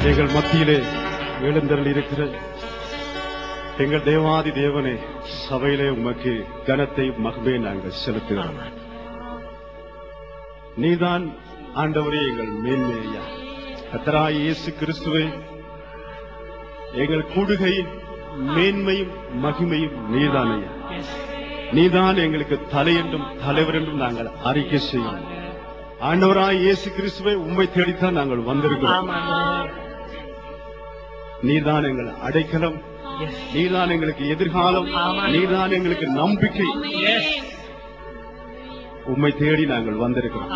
எங்கள் மத்தியிலே எழுந்தருள் இருக்கிற எங்கள் தேவாதி தேவனே சபையிலே உமக்கு கனத்தை மகமே நாங்கள் செலுத்துகிறோம் நீதான் ஆண்டவரே எங்கள் மேன்மையா கத்தராய் இயேசு கிறிஸ்துவே எங்கள் கூடுகையின் மேன்மையும் மகிமையும் நீதானையா நீதான் எங்களுக்கு தலை என்றும் தலைவர் என்றும் நாங்கள் அறிக்கை செய்யும் ஆண்டவராய் இயேசு கிறிஸ்துவை உண்மை தேடித்தான் நாங்கள் வந்திருக்கிறோம் நீதான் எங்கள் அடைக்கலம் நீதான் எங்களுக்கு எதிர்காலம் நீதான் எங்களுக்கு நம்பிக்கை உம்மை தேடி நாங்கள் வந்திருக்கிறோம்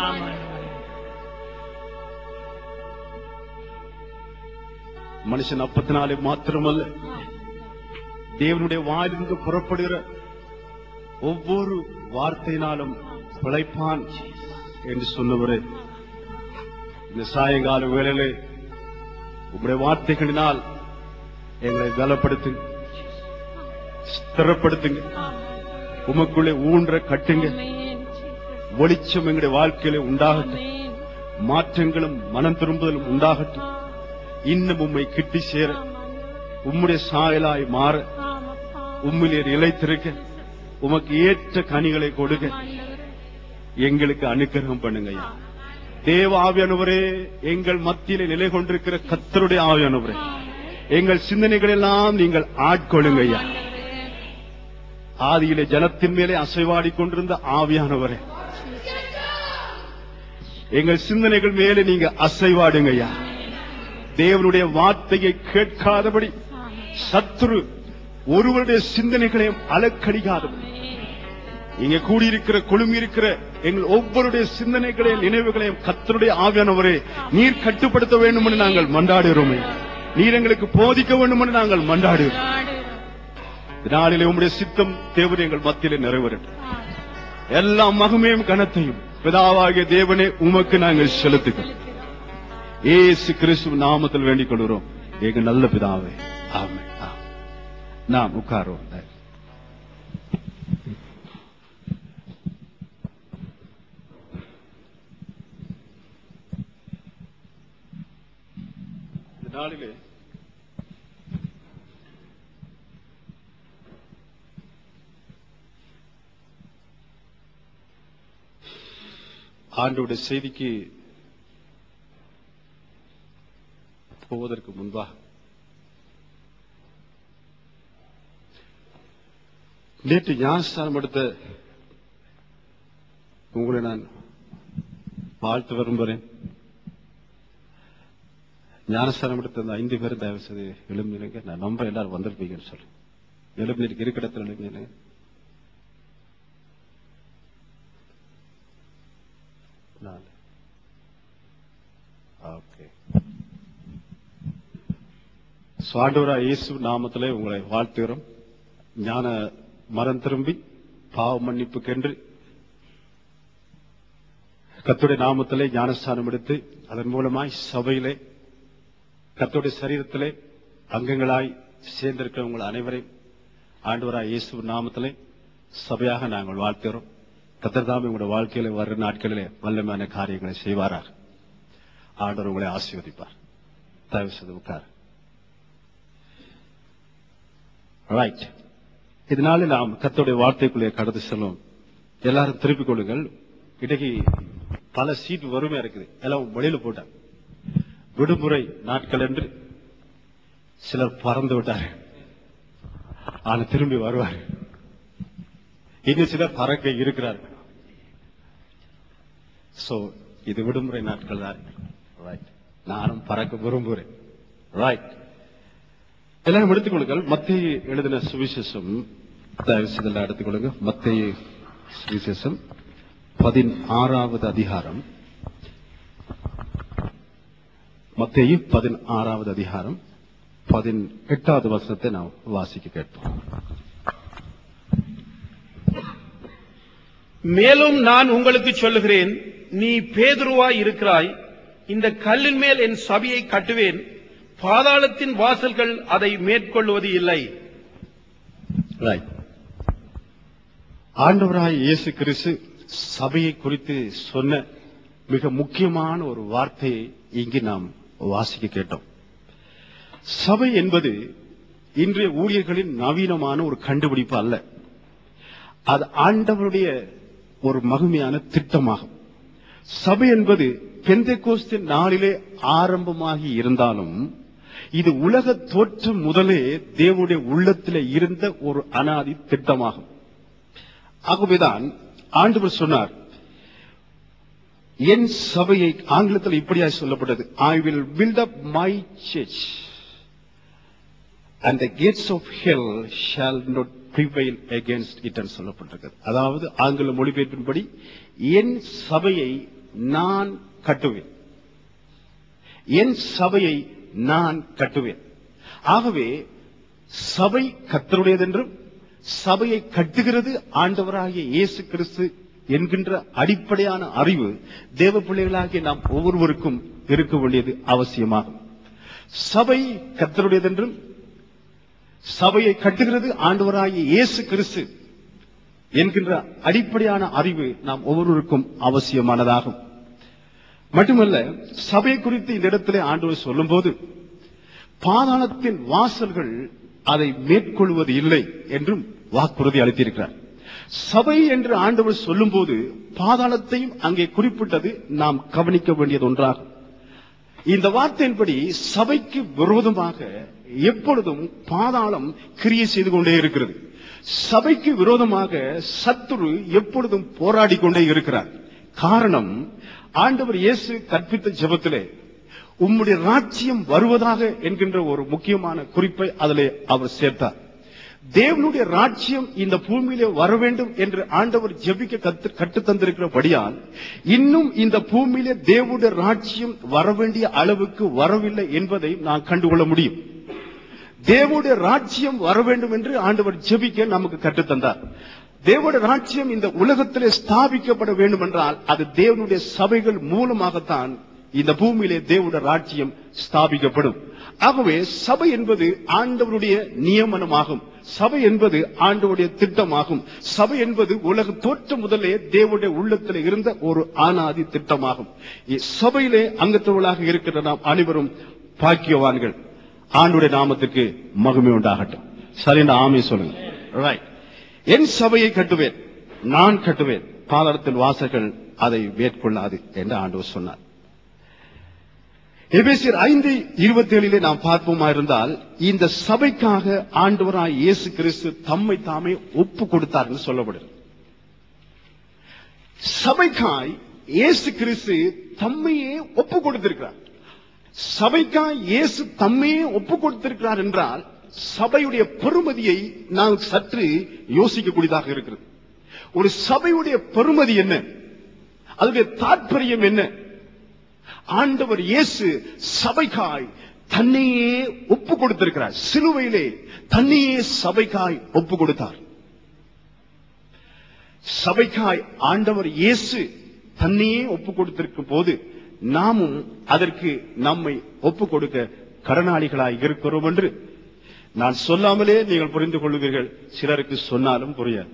மனுஷன் அப்பத்தினாலே மாத்திரமல்ல தேவனுடைய வாயிலிருந்து புறப்படுகிற ஒவ்வொரு வார்த்தையினாலும் பிழைப்பான் என்று சொன்னவரே இந்த சாயங்கால வேளையிலே உங்களுடைய வார்த்தைகளினால் எங்களை பலப்படுத்துங்க ஸ்திரப்படுத்துங்க உமக்குள்ளே ஊன்ற கட்டுங்க வெளிச்சம் எங்களுடைய வாழ்க்கையில உண்டாகட்டும் மாற்றங்களும் மனம் திரும்புதலும் உண்டாகட்டும் இன்னும் உம்மை கிட்டி சேர உம்முடைய சாயலாய் மாற உம்மிலே நிலைத்திருக்க உமக்கு ஏற்ற கனிகளை கொடுக்க எங்களுக்கு அனுக்கிரகம் பண்ணுங்க ஐயா. தேவ ஆவியானவரே எங்கள் மத்தியிலே நிலை கொண்டிருக்கிற கத்தருடைய ஆவியானவரே எங்கள் சிந்தனைகள் எல்லாம் நீங்கள் ஆட்கொள்ளுங்க ஐயா ஆதியிலே ஜலத்தின் மேலே அசைவாடி கொண்டிருந்த ஆவியானவரே எங்கள் சிந்தனைகள் மேலே நீங்க அசைவாடுங்க ஐயா தேவனுடைய வார்த்தையை கேட்காதபடி சத்துரு ஒருவருடைய சிந்தனைகளையும் அலக்கடிக்காதபடி இங்க கூடியிருக்கிற குழுமி இருக்கிற எங்கள் ஒவ்வொருடைய சிந்தனைகளையும் நினைவுகளையும் கத்தருடைய ஆவியானவரே நீர் கட்டுப்படுத்த வேண்டும் என்று நாங்கள் மன்றாடுகிறோமே நீர் எங்களுக்கு போதிக்க வேண்டும் என்று நாங்கள் மன்றாடுகிறோம் இந்த நாளிலே உம்முடைய சித்தம் தேவன் எங்கள் மத்தியிலே நிறைவேறட்டும் எல்லா மகமையும் கனத்தையும் பிதாவாகிய தேவனே உமக்கு நாங்கள் செலுத்துகிறோம் ஏசு கிறிஸ்து நாமத்தில் வேண்டிக் கொள்கிறோம் எங்க நல்ல பிதாவே ஆமென் ஆமென். நாம் உட்காரோம் இந்த நாளிலே ஆண்டோடைய செய்திக்கு போவதற்கு முன்பாக நேற்று ஞானஸ்தானம் எடுத்த உங்களை நான் வாழ்த்து விரும்புகிறேன் ஞானஸ்தானம் எடுத்த அந்த ஐந்து பேரும் தயவு செய்து எழும்பினுங்க நான் நம்ப எல்லாரும் வந்திருப்பீங்கன்னு சொல்லு எழும்பினிருக்கு இருக்கிற இடத்துல எழும்பினுங்க நாலு ஓகே சுவாண்டவரா இயேசு நாமத்திலே உங்களை வாழ்த்துகிறோம் ஞான மரம் திரும்பி பாவ மன்னிப்புக்கென்று கத்துடைய நாமத்திலே ஞானஸ்தானம் எடுத்து அதன் மூலமாய் சபையிலே கத்துடைய சரீரத்திலே அங்கங்களாய் சேர்ந்திருக்கிற உங்கள் அனைவரையும் ஆண்டவராய் இயேசு நாமத்திலே சபையாக நாங்கள் வாழ்த்துகிறோம் கத்தர்தாம் உங்களுடைய வாழ்க்கையில வர்ற நாட்களிலே வல்லமையான காரியங்களை செய்வாராக ஆண்டவர் உங்களை ஆசீர்வதிப்பார் தயவு செய்து உட்கார் ரைட் இதனால நாம் கத்தோடைய வார்த்தைக்குள்ளே கடந்து செல்லும் எல்லாரும் திருப்பிக் கொள்ளுங்கள் இன்றைக்கு பல சீட் வறுமையா இருக்குது எல்லாம் வெளியில போட்டாங்க விடுமுறை நாட்கள் என்று சிலர் பறந்து விட்டார் ஆனா திரும்பி வருவார் இன்னும் சிலர் பறக்க இருக்கிறார்கள் சோ இது விடுமுறை நாட்கள் தான் ரைட் நானும் பறக்க விரும்புகிறேன் ரைட் எல்லாரும் எடுத்துக்கொள்ளுங்கள் மத்திய எழுதின சுவிசேஷம் தயவு செய்து எல்லாம் எடுத்துக்கொள்ளுங்க மத்திய சுவிசேஷம் பதினாறாவது அதிகாரம் மத்திய பதினாறாவது அதிகாரம் பதினெட்டாவது வசனத்தை நாம் வாசிக்க கேட்போம் மேலும் நான் உங்களுக்கு சொல்லுகிறேன் நீ பேதுருவாய் இருக்கிறாய் இந்த கல்லின் மேல் என் சபையை கட்டுவேன் பாதாளத்தின் வாசல்கள் அதை மேற்கொள்வது இல்லை Right. ஆண்டவராய் இயேசு கிறிஸ்து சபையை குறித்து சொன்ன மிக முக்கியமான ஒரு வார்த்தையை இங்கு நாம் வாசிக்க கேட்டோம் சபை என்பது இன்றைய ஊழியர்களின் நவீனமான ஒரு கண்டுபிடிப்பு அல்ல அது ஆண்டவருடைய ஒரு மகிமையான திட்டமாகும் சபை என்பது பெந்தைக்கோஸ்தின் நாளிலே ஆரம்பமாகி இருந்தாலும் இது உலக தோற்றம் முதலே தேவனுடைய உள்ளத்திலே இருந்த ஒரு அனாதி திட்டமாகும் ஆகவேதான் ஆண்டவர் சொன்னார் என் சபையை ஆங்கிலத்தில் இப்படியாக சொல்லப்பட்டது I will build up my church and the gates of hell shall not prevail against it என்று சொல்லப்பட்டிருக்கிறது அதாவது ஆங்கில மொழிபெயர்ப்பின்படி என் சபையை நான் கட்டுவேன் என் சபையை நான் கட்டுவேன் ஆகவே சபை கத்தருடையதென்றும் சபையை கட்டுகிறது ஆண்டவராகிய இயேசு கிறிஸ்து என்கின்ற அடிப்படையான அறிவு தேவ பிள்ளைகளாகிய நாம் ஒவ்வொருவருக்கும் இருக்க வேண்டியது அவசியமாகும் சபை கத்தருடையதென்றும் சபையை கட்டுகிறது ஆண்டவராகிய இயேசு கிறிஸ்து என்கின்ற அடிப்படையான அறிவு நாம் ஒவ்வொருவருக்கும் அவசியமானதாகும் மட்டுமல்ல சபை குறித்து இந்த இடத்திலே ஆண்டவர் சொல்லும்போது பாதாளத்தின் வாசல்கள் அதை மேற்கொள்வது இல்லை என்றும் வாக்குறுதி அளித்திருக்கிறார் சபை என்று ஆண்டவர் சொல்லும்போது பாதாளத்தையும் அங்கே குறிப்பிட்டது நாம் கவனிக்க வேண்டியது ஒன்றாகும் இந்த வார்த்தையின்படி சபைக்கு விரோதமாக எப்பொழுதும் பாதாளம் கிரியை செய்து கொண்டே இருக்கிறது சபைக்கு விரோதமாக சத்துரு எப்பொழுதும் போராடி கொண்டே இருக்கிறார் காரணம் ஆண்டவர் இயேசு கற்பித்த ஜெபத்திலே உம்முடைய ராஜ்யம் வருவதாக என்கின்ற ஒரு முக்கியமான குறிப்பை அதிலே அவர் சேர்த்தார் தேவனுடைய ராஜ்யம் இந்த பூமியிலே வர வேண்டும் என்று ஆண்டவர் ஜெபிக்க கத்து கட்டு தந்திருக்கிறபடியால் இன்னும் இந்த பூமியிலே தேவனுடைய ராஜ்யம் வர வேண்டிய அளவுக்கு வரவில்லை என்பதை நான் கண்டுகொள்ள முடியும் தேவனுடைய ராஜ்யம் வர வேண்டும் என்று ஆண்டவர் ஜெபிக்க நமக்கு கற்றுத்தந்தார் தேவனுடைய ராஜ்யம் இந்த உலகத்திலே ஸ்தாபிக்கப்பட வேண்டும் என்றால் அது தேவனுடைய சபைகள் மூலமாகத்தான் இந்த பூமியிலே தேவனுடைய ராஜ்யம் ஸ்தாபிக்கப்படும் ஆகவே சபை என்பது ஆண்டவருடைய நியமனமாகும் சபை என்பது ஆண்டவருடைய திட்டமாகும் சபை என்பது உலக தோற்றம் முதலே தேவனுடைய உள்ளத்தில் இருந்த ஒரு ஆனாதி திட்டமாகும் சபையிலே அங்கத்தவர்களாக இருக்கிற நாம் அனைவரும் பாக்கியவான்கள் ஆண்டுடைய நாமத்துக்கு மகிமை உண்டாகட்டும் சரின்னு ஆமே சொல்லுங்க ரைட் என் சபையை கட்டுவேன் நான் கட்டுவேன் பாதாளத்தின் வாசல்கள் அதை மேற்கொள்ளாது என்று ஆண்டவர் சொன்னார் எபேசியர் ஐந்து இருபத்தி ஏழிலே நாம் பார்ப்போமா இருந்தால் இந்த சபைக்காக ஆண்டவராய் இயேசு கிறிஸ்து தம்மை தாமே ஒப்பு கொடுத்தார் என்று சொல்லப்படுது சபைக்காய் இயேசு கிறிஸ்து தம்மையே ஒப்பு கொடுத்திருக்கிறார் சபைக்காய் இயேசு தம்மையே ஒப்பு கொடுத்திருக்கிறார் என்றால் சபையுடைய பெருமதியை நாம் சற்று யோசிக்கக்கூடியதாக இருக்கிறது ஒரு சபையுடைய பெருமதி என்ன அதனுடைய தாற்பயம் என்ன ஆண்டவர் இயேசு சபைக்காய் தன்னையே ஒப்பு கொடுத்திருக்கிறார் சிலுவையிலே தன்னையே சபைக்காய் ஒப்பு கொடுத்தார் சபைக்காய் ஆண்டவர் இயேசு தன்னையே ஒப்பு கொடுத்திருக்கும் போது நாமும் அதற்கு நம்மை ஒப்பு கொடுக்க கடனாளிகளாய் இருக்கிறோம் என்று நான் சொல்லாமலே நீங்கள் புரிந்து கொள்வீர்கள் சிலருக்கு சொன்னாலும் புரியாது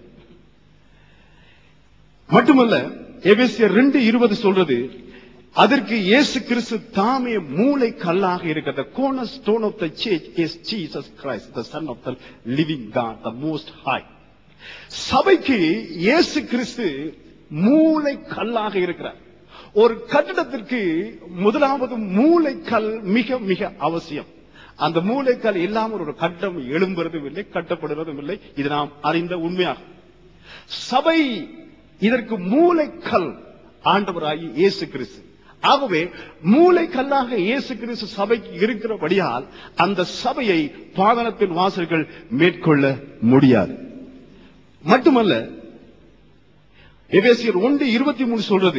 மட்டுமல்ல எபேசியர் ரெண்டு இருபது சொல்றது அதற்கு இயேசு கிறிஸ்து தாமே மூளை கல்லாக இருக்கிற cornerstone of the church is Jesus Christ the son of the living God the most high சபைக்கு இயேசு கிறிஸ்து மூளை கல்லாக இருக்கிறார் ஒரு கட்டிடத்திற்கு முதலாவது மூளைக்கல் மிக மிக அவசியம் அந்த மூளைக்கல் இல்லாமல் ஒரு கட்டம் எழும்புறதும் இல்லை கட்டப்படுவதும் இல்லை இது நாம் அறிந்த உண்மையாகும் சபை இதற்கு மூளைக்கல் ஆண்டவராகி இயேசு கிறிஸ்து ஆகவே மூளைக்கல்லாக இயேசு கிறிஸ்து சபைக்கு இருக்கிறபடியால் அந்த சபையை பாதனத்தின் வாசல்கள் மேற்கொள்ள முடியாது மட்டுமல்ல எபேசியர் ஒன்று இருபத்தி மூணு சொல்றது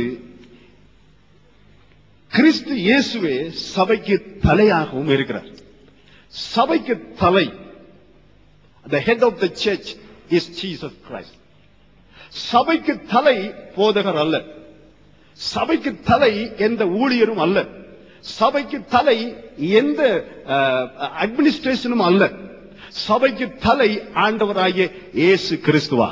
கிறிஸ்து இயேசுவே சபைக்கு தலையாகவும் இருக்கிறார் சபைக்கு தலை the head of the church is Jesus Christ சபைக்கு தலை போதகர் அல்ல சபைக்கு தலை எந்த ஊழியரும் அல்ல சபைக்கு தலை எந்த அட்மினிஸ்ட்ரேஷனும் அல்ல சபைக்கு தலை ஆண்டவராகிய இயேசு கிறிஸ்துவா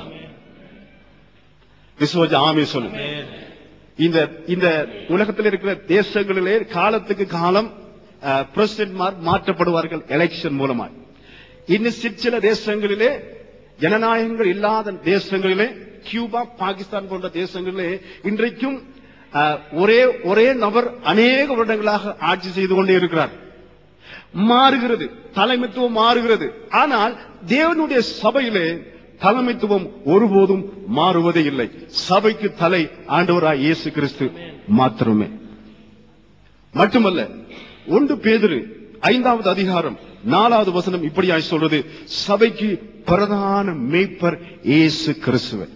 விசுவஜ ஆமே சொல்லுங்க இந்த இந்த உலகத்தில் இருக்கிற தேசங்களிலே காலத்துக்கு காலம் பிரசிடன்ட்மார் மாற்றப்படுவார்கள் எலெக்ஷன் மூலமாய் இன்னும் சிற்சில தேசங்களிலே ஜனநாயகங்கள் இல்லாத தேசங்களிலே கியூபா பாகிஸ்தான் போன்ற தேசங்களிலே இன்றைக்கும் அஹ், ஒரே ஒரே நபர் அநேக வருடங்களாக ஆட்சி செய்து கொண்டே இருக்கிறார் மாறுகிறது தலைமைத்துவம் மாறுகிறது ஆனால் தேவனுடைய சபையிலே தலைமைத்துவம் ஒருபோதும் மாறுவதே இல்லை சபைக்கு தலை ஆண்டவராய் இயேசு கிறிஸ்து மாத்திரமே மட்டுமல்ல ஒன்று பேதுரு ஐந்தாவது அதிகாரம் நாலாவது வசனம் இப்படியாய் சொல்றது சபைக்கு பிரதான மேய்ப்பர் இயேசு கிறிஸ்துவ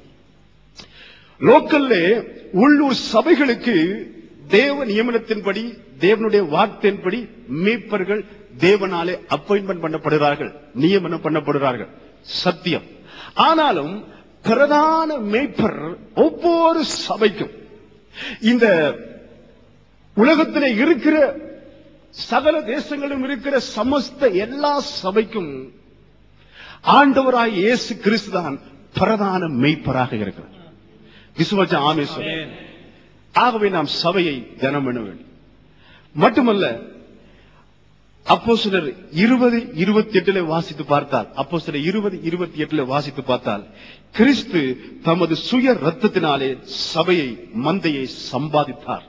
லோக்கல்ல உள்ளூர் சபைகளுக்கு தேவ நியமனத்தின்படி தேவனுடைய வார்த்தையின்படி மேய்ப்பர்கள் தேவனாலே அப்பாயின்மெண்ட் பண்ணப்படுகிறார்கள் நியமனம் பண்ணப்படுகிறார்கள் சத்தியம் ஆனாலும் பிரதான மேய்ப்பர் ஒவ்வொரு சபைக்கும் இந்த உலகத்திலே இருக்கிற சகல தேசங்களிலும் இருக்கிற சமஸ்த எல்லா சபைக்கும் ஆண்டவராய் இயேசு கிறிஸ்துதான் பிரதான மெய்ப்பராக இருக்கிறார் விசுவாச ஆமேஸ்வரர் ஆமென். ஆகவே நாம் சபையை கனம் பண்ண வேண்டும் மட்டுமல்ல அப்போ சிலர் இருபது இருபத்தி எட்டுல வாசித்து பார்த்தால் அப்போ சிலர் இருபது இருபத்தி எட்டுல வாசித்து பார்த்தால் கிறிஸ்து தமது சுய ரத்தத்தினாலே சபையை மந்தையை சம்பாதித்தார்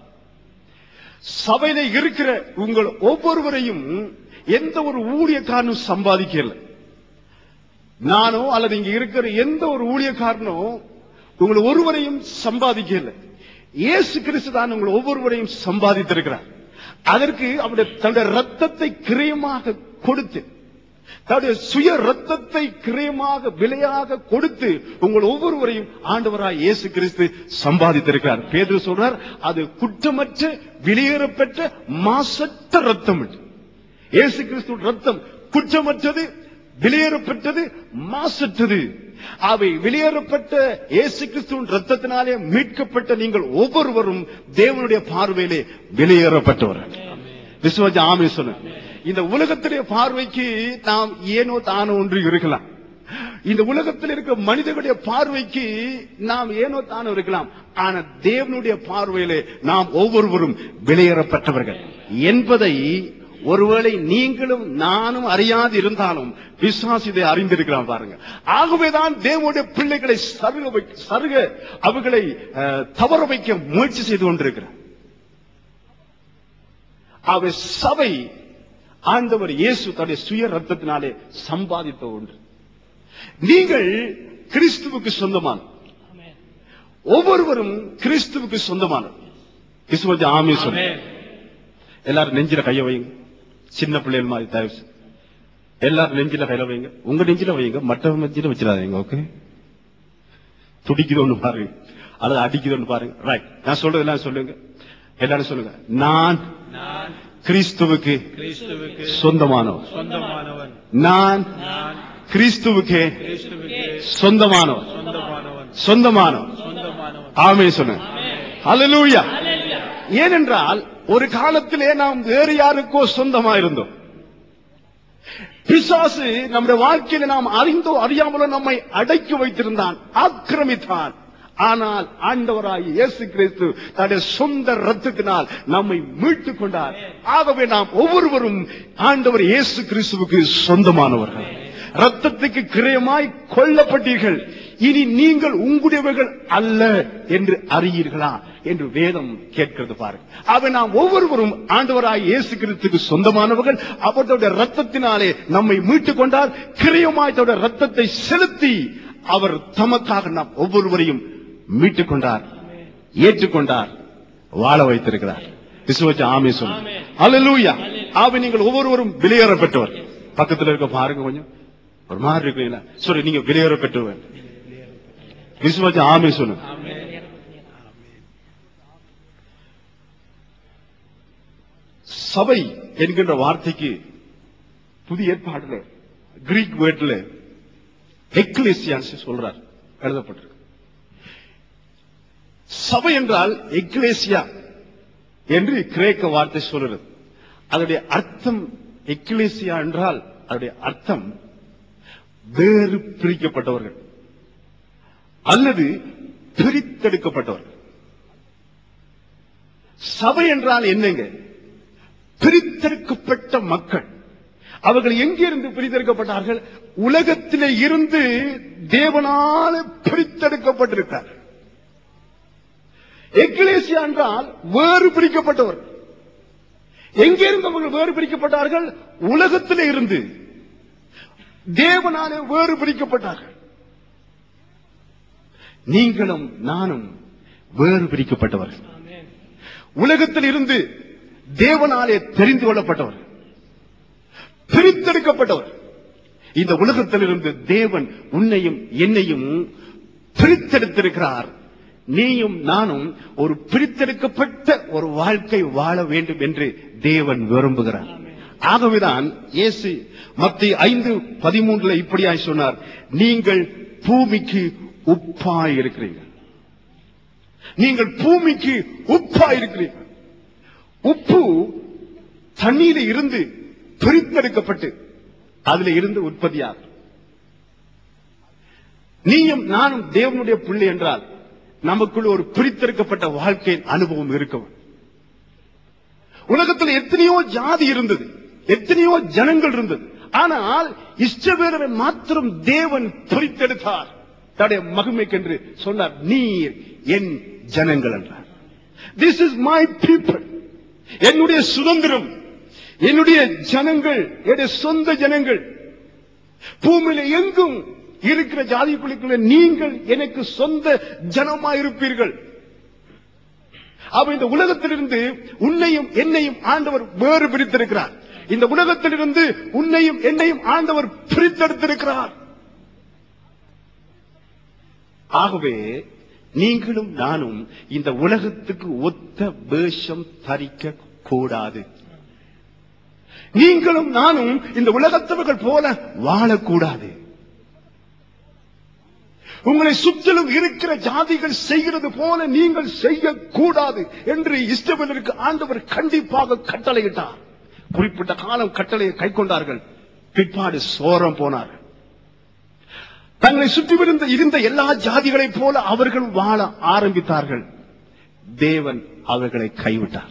சபையில இருக்கிற உங்கள் ஒவ்வொருவரையும் எந்த ஒரு ஊழியக்காரனும் சம்பாதிக்கல நானோ அல்லது இங்க இருக்கிற எந்த ஒரு ஊழியக்காரனோ உங்களை ஒருவரையும் சம்பாதிக்கல இயேசு கிறிஸ்து தான் உங்களை ஒவ்வொருவரையும் சம்பாதித்திருக்கிறார் அதற்கு அவருடைய தன்னுடைய ரத்தத்தை கிரயமாக கொடுத்து தன்னுடைய சுய ரத்தத்தை கிரயமாக விலையாக கொடுத்து உங்கள் ஒவ்வொருவரையும் ஆண்டவராய் இயேசு கிறிஸ்து சம்பாதித்திருக்கிறார் பேதுரு சொல்றார் அது குற்றமற்ற வெளியேறப்பெற்ற மாசற்ற ரத்தம் என்று. இயேசு கிறிஸ்து ரத்தம் குற்றமற்றது வெளியேறப்பட்டது மாசற்றது அவை வெளியேறப்பட்ட இயேசு கிறிஸ்துவின் ரத்தத்தினாலே மீட்கப்பட்ட நீங்கள் ஒவ்வொருவரும் தேவனுடைய பார்வையிலே வெளியேறப்பட்டவர்கள் விசுவாஜ ஆமே சொல்லுங்க இந்த உலகத்திலே பார்வைக்கு நாம் ஏனோ தானோ ஒன்று இருக்கலாம் இந்த உலகத்தில் இருக்கிற மனிதர்களுடைய பார்வைக்கு நாம் ஏனோ தானோ இருக்கலாம் ஆனா தேவனுடைய பார்வையிலே நாம் ஒவ்வொருவரும் வெளியேறப்பட்டவர்கள் என்பதை ஒருவேளை நீங்களும் நானும் அறியாது இருந்தாலும் விசுவாசி இதை அறிந்திருக்கிறான் பாருங்க ஆகவேதான் தேவனுடைய பிள்ளைகளை சருக வைக்க சருக அவர்களை அஹ், தவற வைக்க முயற்சி செய்து கொண்டிருக்கிறார் அவர் சபை ஆண்டவர் இயேசு தன்னுடைய சுய ரத்தத்தினாலே சம்பாதித்த ஒன்று நீங்கள் கிறிஸ்துவுக்கு சொந்தமான ஒவ்வொருவரும் கிறிஸ்துவுக்கு சொந்தமான கிறிஸ்துவ ஆமே சொல்லுங்க ஆமென். எல்லாரும் நெஞ்சில கைய வைங்க சின்ன பிள்ளைகள் மாதிரி தயவு செய்து. எல்லாரும் நெஞ்சில கையில வைங்க உங்க நெஞ்சில வைங்க மற்றவங்க நெஞ்சில வச்சிடாதீங்க ஓகே துடிக்குதோன்னு பாருங்க அல்லது அடிக்குதோன்னு பாருங்க ரைட் நான் சொல்றதெல்லாம் சொல்லுங்க எல்லாரும் சொல்லுங்க நான் நான் கிறிஸ்துவுக்கு கிறிஸ்துவுக்கு சொந்தமானவன் சொந்தமானவன் நான் நான் கிறிஸ்துவுக்கு கிறிஸ்துவுக்கு சொந்தமானவன் சொந்தமானவன் சொந்தமானவன் சொந்தமானவன் ஆமே சொன்ன ஹalleluya ஏனென்றால் ஒரு காலத்திலே நாம் வேறு யாருக்கோ சொந்தமா இருந்தோம் பிசாசு நம்முடைய வாழ்க்கையில நாம் அறிந்தோ அறியாமலோ நம்மை அடக்கி வைத்திருந்தான் ஆக்கிரமித்தான் ஆனால் ஆண்டவராய் இயேசு கிறிஸ்து தன்னுடைய சொந்த ரத்தத்தினால் நம்மை மீட்டுக் கொண்டார் ஆகவே நாம் ஒவ்வொருவரும் ஆண்டவர் இயேசு கிறிஸ்துவுக்கு சொந்தமானவர்கள் ரத்தத்துக்கு கிரயமாய் கொல்லப்பட்டீர்கள் இனி நீங்கள் உங்களுடையவர்கள் அல்ல என்று அறியீர்களா என்று வேதம் கேட்கிறது பாருங்க அவை நாம் ஒவ்வொருவரும் ஆண்டவராய் இயேசு கிறிஸ்துக்கு சொந்தமானவர்கள் அவருடைய ரத்தத்தினாலே நம்மை மீட்டுக் கொண்டார் கிரயமாய் தன்னுடைய ரத்தத்தை செலுத்தி அவர் தமக்காக நாம் ஒவ்வொருவரையும் மீட்டுக் கொண்டார் ஏற்றுக்கொண்டார் வாழ வைத்திருக்கிறார் விசுவச்ச ஆமே சொல்லு அல்லூயா ஆவை நீங்கள் ஒவ்வொருவரும் வெளியேறப்பட்டவர் பக்கத்துல இருக்க பாருங்க கொஞ்சம் ஒரு மாதிரி இருக்கீங்களா சொல்லு நீங்க வெளியேறப்பட்டவர் விசுவச்ச ஆமே சொல்லு சபை என்கின்ற வார்த்தைக்கு புதிய ஏற்பாடுல கிரீக் வேர்ட்ல எக்லேசியான்ஸ் சொல்றார் எழுதப்பட்டிருக்கு சபை என்றால் எக்லேசியா என்று கிரேக்க வார்த்தை சொல்கிறது அதனுடைய அர்த்தம் எக்லேசியா என்றால் அதனுடைய அர்த்தம் வேறு பிரிக்கப்பட்டவர்கள் அல்லது பிரித்தெடுக்கப்பட்டவர்கள் சபை என்றால் என்னங்க பிரித்தெடுக்கப்பட்ட மக்கள் அவர்கள் எங்கிருந்து பிரித்தெடுக்கப்பட்டார்கள் உலகத்திலே இருந்து தேவனால பிரித்தெடுக்கப்பட்டிருக்கிறார் எக்லேசியா என்றால் வேறு பிரிக்கப்பட்டவர் எங்கிருந்து அவர்கள் வேறு பிரிக்கப்பட்டார்கள் உலகத்திலே இருந்து தேவனாலே வேறு பிரிக்கப்பட்டார்கள் நீங்களும் நானும் வேறு பிரிக்கப்பட்டவர்கள் உலகத்தில் இருந்து தேவனாலே தெரிந்து கொள்ளப்பட்டவர் பிரித்தெடுக்கப்பட்டவர் இந்த உலகத்திலிருந்து தேவன் உன்னையும் என்னையும் பிரித்தெடுத்திருக்கிறார் நீயும் நானும் ஒரு பிரித்தெடுக்கப்பட்ட ஒரு வாழ்க்கை வாழ வேண்டும் என்று தேவன் விரும்புகிறார் ஆகவேதான் இயேசு மத்திய ஐந்து பதிமூன்றுல இப்படியாய் சொன்னார் நீங்கள் பூமிக்கு உப்பாய் இருக்கிறீர்கள் நீங்கள் பூமிக்கு உப்பாய் இருக்கிறீர்கள் உப்பு தண்ணீரில் இருந்து பிரித்தெடுக்கப்பட்டு அதுல இருந்து உற்பத்தியாகும் நீயும் நானும் தேவனுடைய பிள்ளை என்றால் நமக்குள்ள ஒரு பிரித்தெடுக்கப்பட்ட வாழ்க்கையின் அனுபவம் இருக்கும் உலகத்தில் எத்தனையோ ஜாதி இருந்தது எத்தனையோ ஜனங்கள் இருந்தது ஆனால் இஷ்டவேலரை மாத்திரம் தேவன் பிரித்தெடுத்தார் தடைய மகிமைக்கென்று சொன்னார் நீர் என் ஜனங்கள் என்றார் திஸ் இஸ் மை பீப்புள் என்னுடைய சுதந்திரம் என்னுடைய ஜனங்கள் என்னுடைய சொந்த ஜனங்கள் பூமியில எங்கும் இருக்கிற ஜாதி குழுக்கள நீங்கள் எனக்கு சொந்த ஜனமாயிருப்பீர்கள் அவ இந்த உலகத்திலிருந்து உன்னையும் என்னையும் ஆண்டவர் வேறு பிரித்திருக்கிறார் இந்த உலகத்திலிருந்து உன்னையும் என்னையும் ஆண்டவர் பிரித்தெடுத்திருக்கிறார் ஆகவே நீங்களும் நானும் இந்த உலகத்துக்கு ஒத்த வேஷம் தரிக்க கூடாது நீங்களும் நானும் இந்த உலகத்தவர்கள் போல வாழக்கூடாது உங்களை சுற்றிலும் இருக்கிற ஜாதிகள் செய்கிறது போல நீங்கள் செய்யக்கூடாது என்று இஸ்ரவேலருக்கு ஆண்டவர் கண்டிப்பாக கட்டளையிட்டார் குறிப்பிட்ட காலம் கட்டளையை கை கொண்டார்கள் பிற்பாடு சோரம் போனார்கள் தங்களை சுற்றிவிருந்த இருந்த எல்லா ஜாதிகளைப் போல அவர்கள் வாழ ஆரம்பித்தார்கள் தேவன் அவர்களை கைவிட்டார்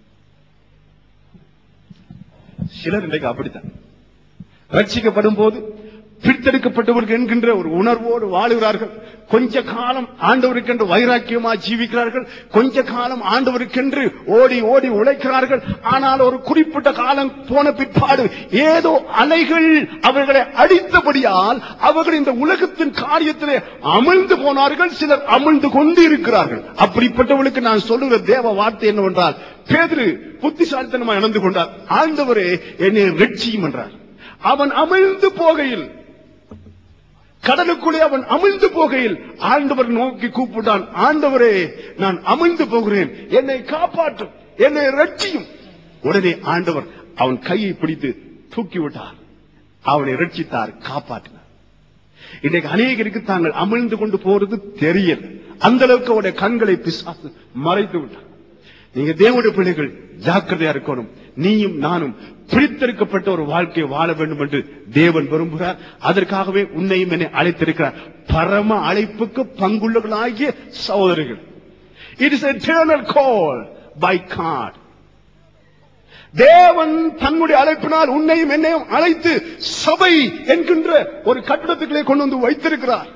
சிலர் இன்றைக்கு அப்படித்தான் ரட்சிக்கப்படும் போது பிரித்தெடுக்கப்பட்டவர்கள் என்கின்ற ஒரு உணர்வோடு வாழுகிறார்கள் கொஞ்ச காலம் ஆண்டவருக்கென்று வைராக்கியமா ஜீவிக்கிறார்கள் கொஞ்ச காலம் ஆண்டவருக்கென்று ஓடி ஓடி உழைக்கிறார்கள் ஆனால் ஒரு குறிப்பிட்ட காலம் போன பிற்பாடு ஏதோ அலைகள் அவர்களை அடித்தபடியால் அவர்கள் இந்த உலகத்தின் காரியத்திலே அமிழ்ந்து போனார்கள் சிலர் அமிழ்ந்து கொண்டு இருக்கிறார்கள் அப்படிப்பட்டவர்களுக்கு நான் சொல்லுகிற தேவ வார்த்தை என்னவென்றால் பேதிரு புத்திசாலித்தனமா இழந்து கொண்டார் ஆண்டவரே என்னை ரட்சியும் என்றார் அவன் அமிழ்ந்து போகையில் கடலுக்குள்ளே அவன் அமிழ்ந்து போகையில் ஆண்டவர் நோக்கி கூப்பிட்டான் ஆண்டவரே நான் அமிழ்ந்து போகிறேன் என்னை காப்பாற்றும் என்னை ரட்சியும் உடனே ஆண்டவர் அவன் கையை பிடித்து தூக்கி விட்டார் அவனை ரட்சித்தார் காப்பாற்றினார் இன்றைக்கு அநேகருக்கு தாங்கள் அமிழ்ந்து கொண்டு போறது தெரியல அந்த அளவுக்கு அவருடைய கண்களை பிசாசு மறைத்து விட்டார் நீங்க தேவனுடைய பிள்ளைகள் ஜாக்கிரதையா இருக்கணும் நீயும் நானும் பிரித்தெடுக்கப்பட்ட ஒரு வாழ்க்கையை வாழ வேண்டும் என்று தேவன் விரும்புகிறார் அதற்காகவே உன்னையும் என்னை அழைத்திருக்கிறார் பரம அழைப்புக்கு பங்குள்ளவர்களாகிய சகோதரிகள் it is eternal call by God தேவன் தன்னுடைய அழைப்பினால் உன்னையும் என்னையும் அழைத்து சபை என்கின்ற ஒரு கட்டிடத்துக்குள்ளே கொண்டு வந்து வைத்திருக்கிறார்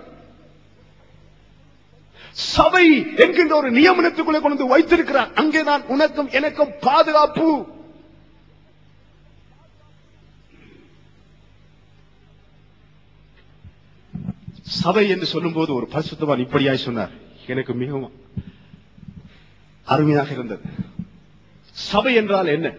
சபை என்கின்ற ஒரு நியமனத்துக்குள்ளே கொண்டு வந்து வைத்திருக்கிறார் அங்கேதான் உனக்கும் எனக்கும் பாதுகாப்பு சபை என்று சொல்லும்போது ஒரு பரிசுத்தவான் இப்படியாய் சொன்னார் எனக்கு மிகவும் அருமையாக இருந்தது சபை என்றால் என்ன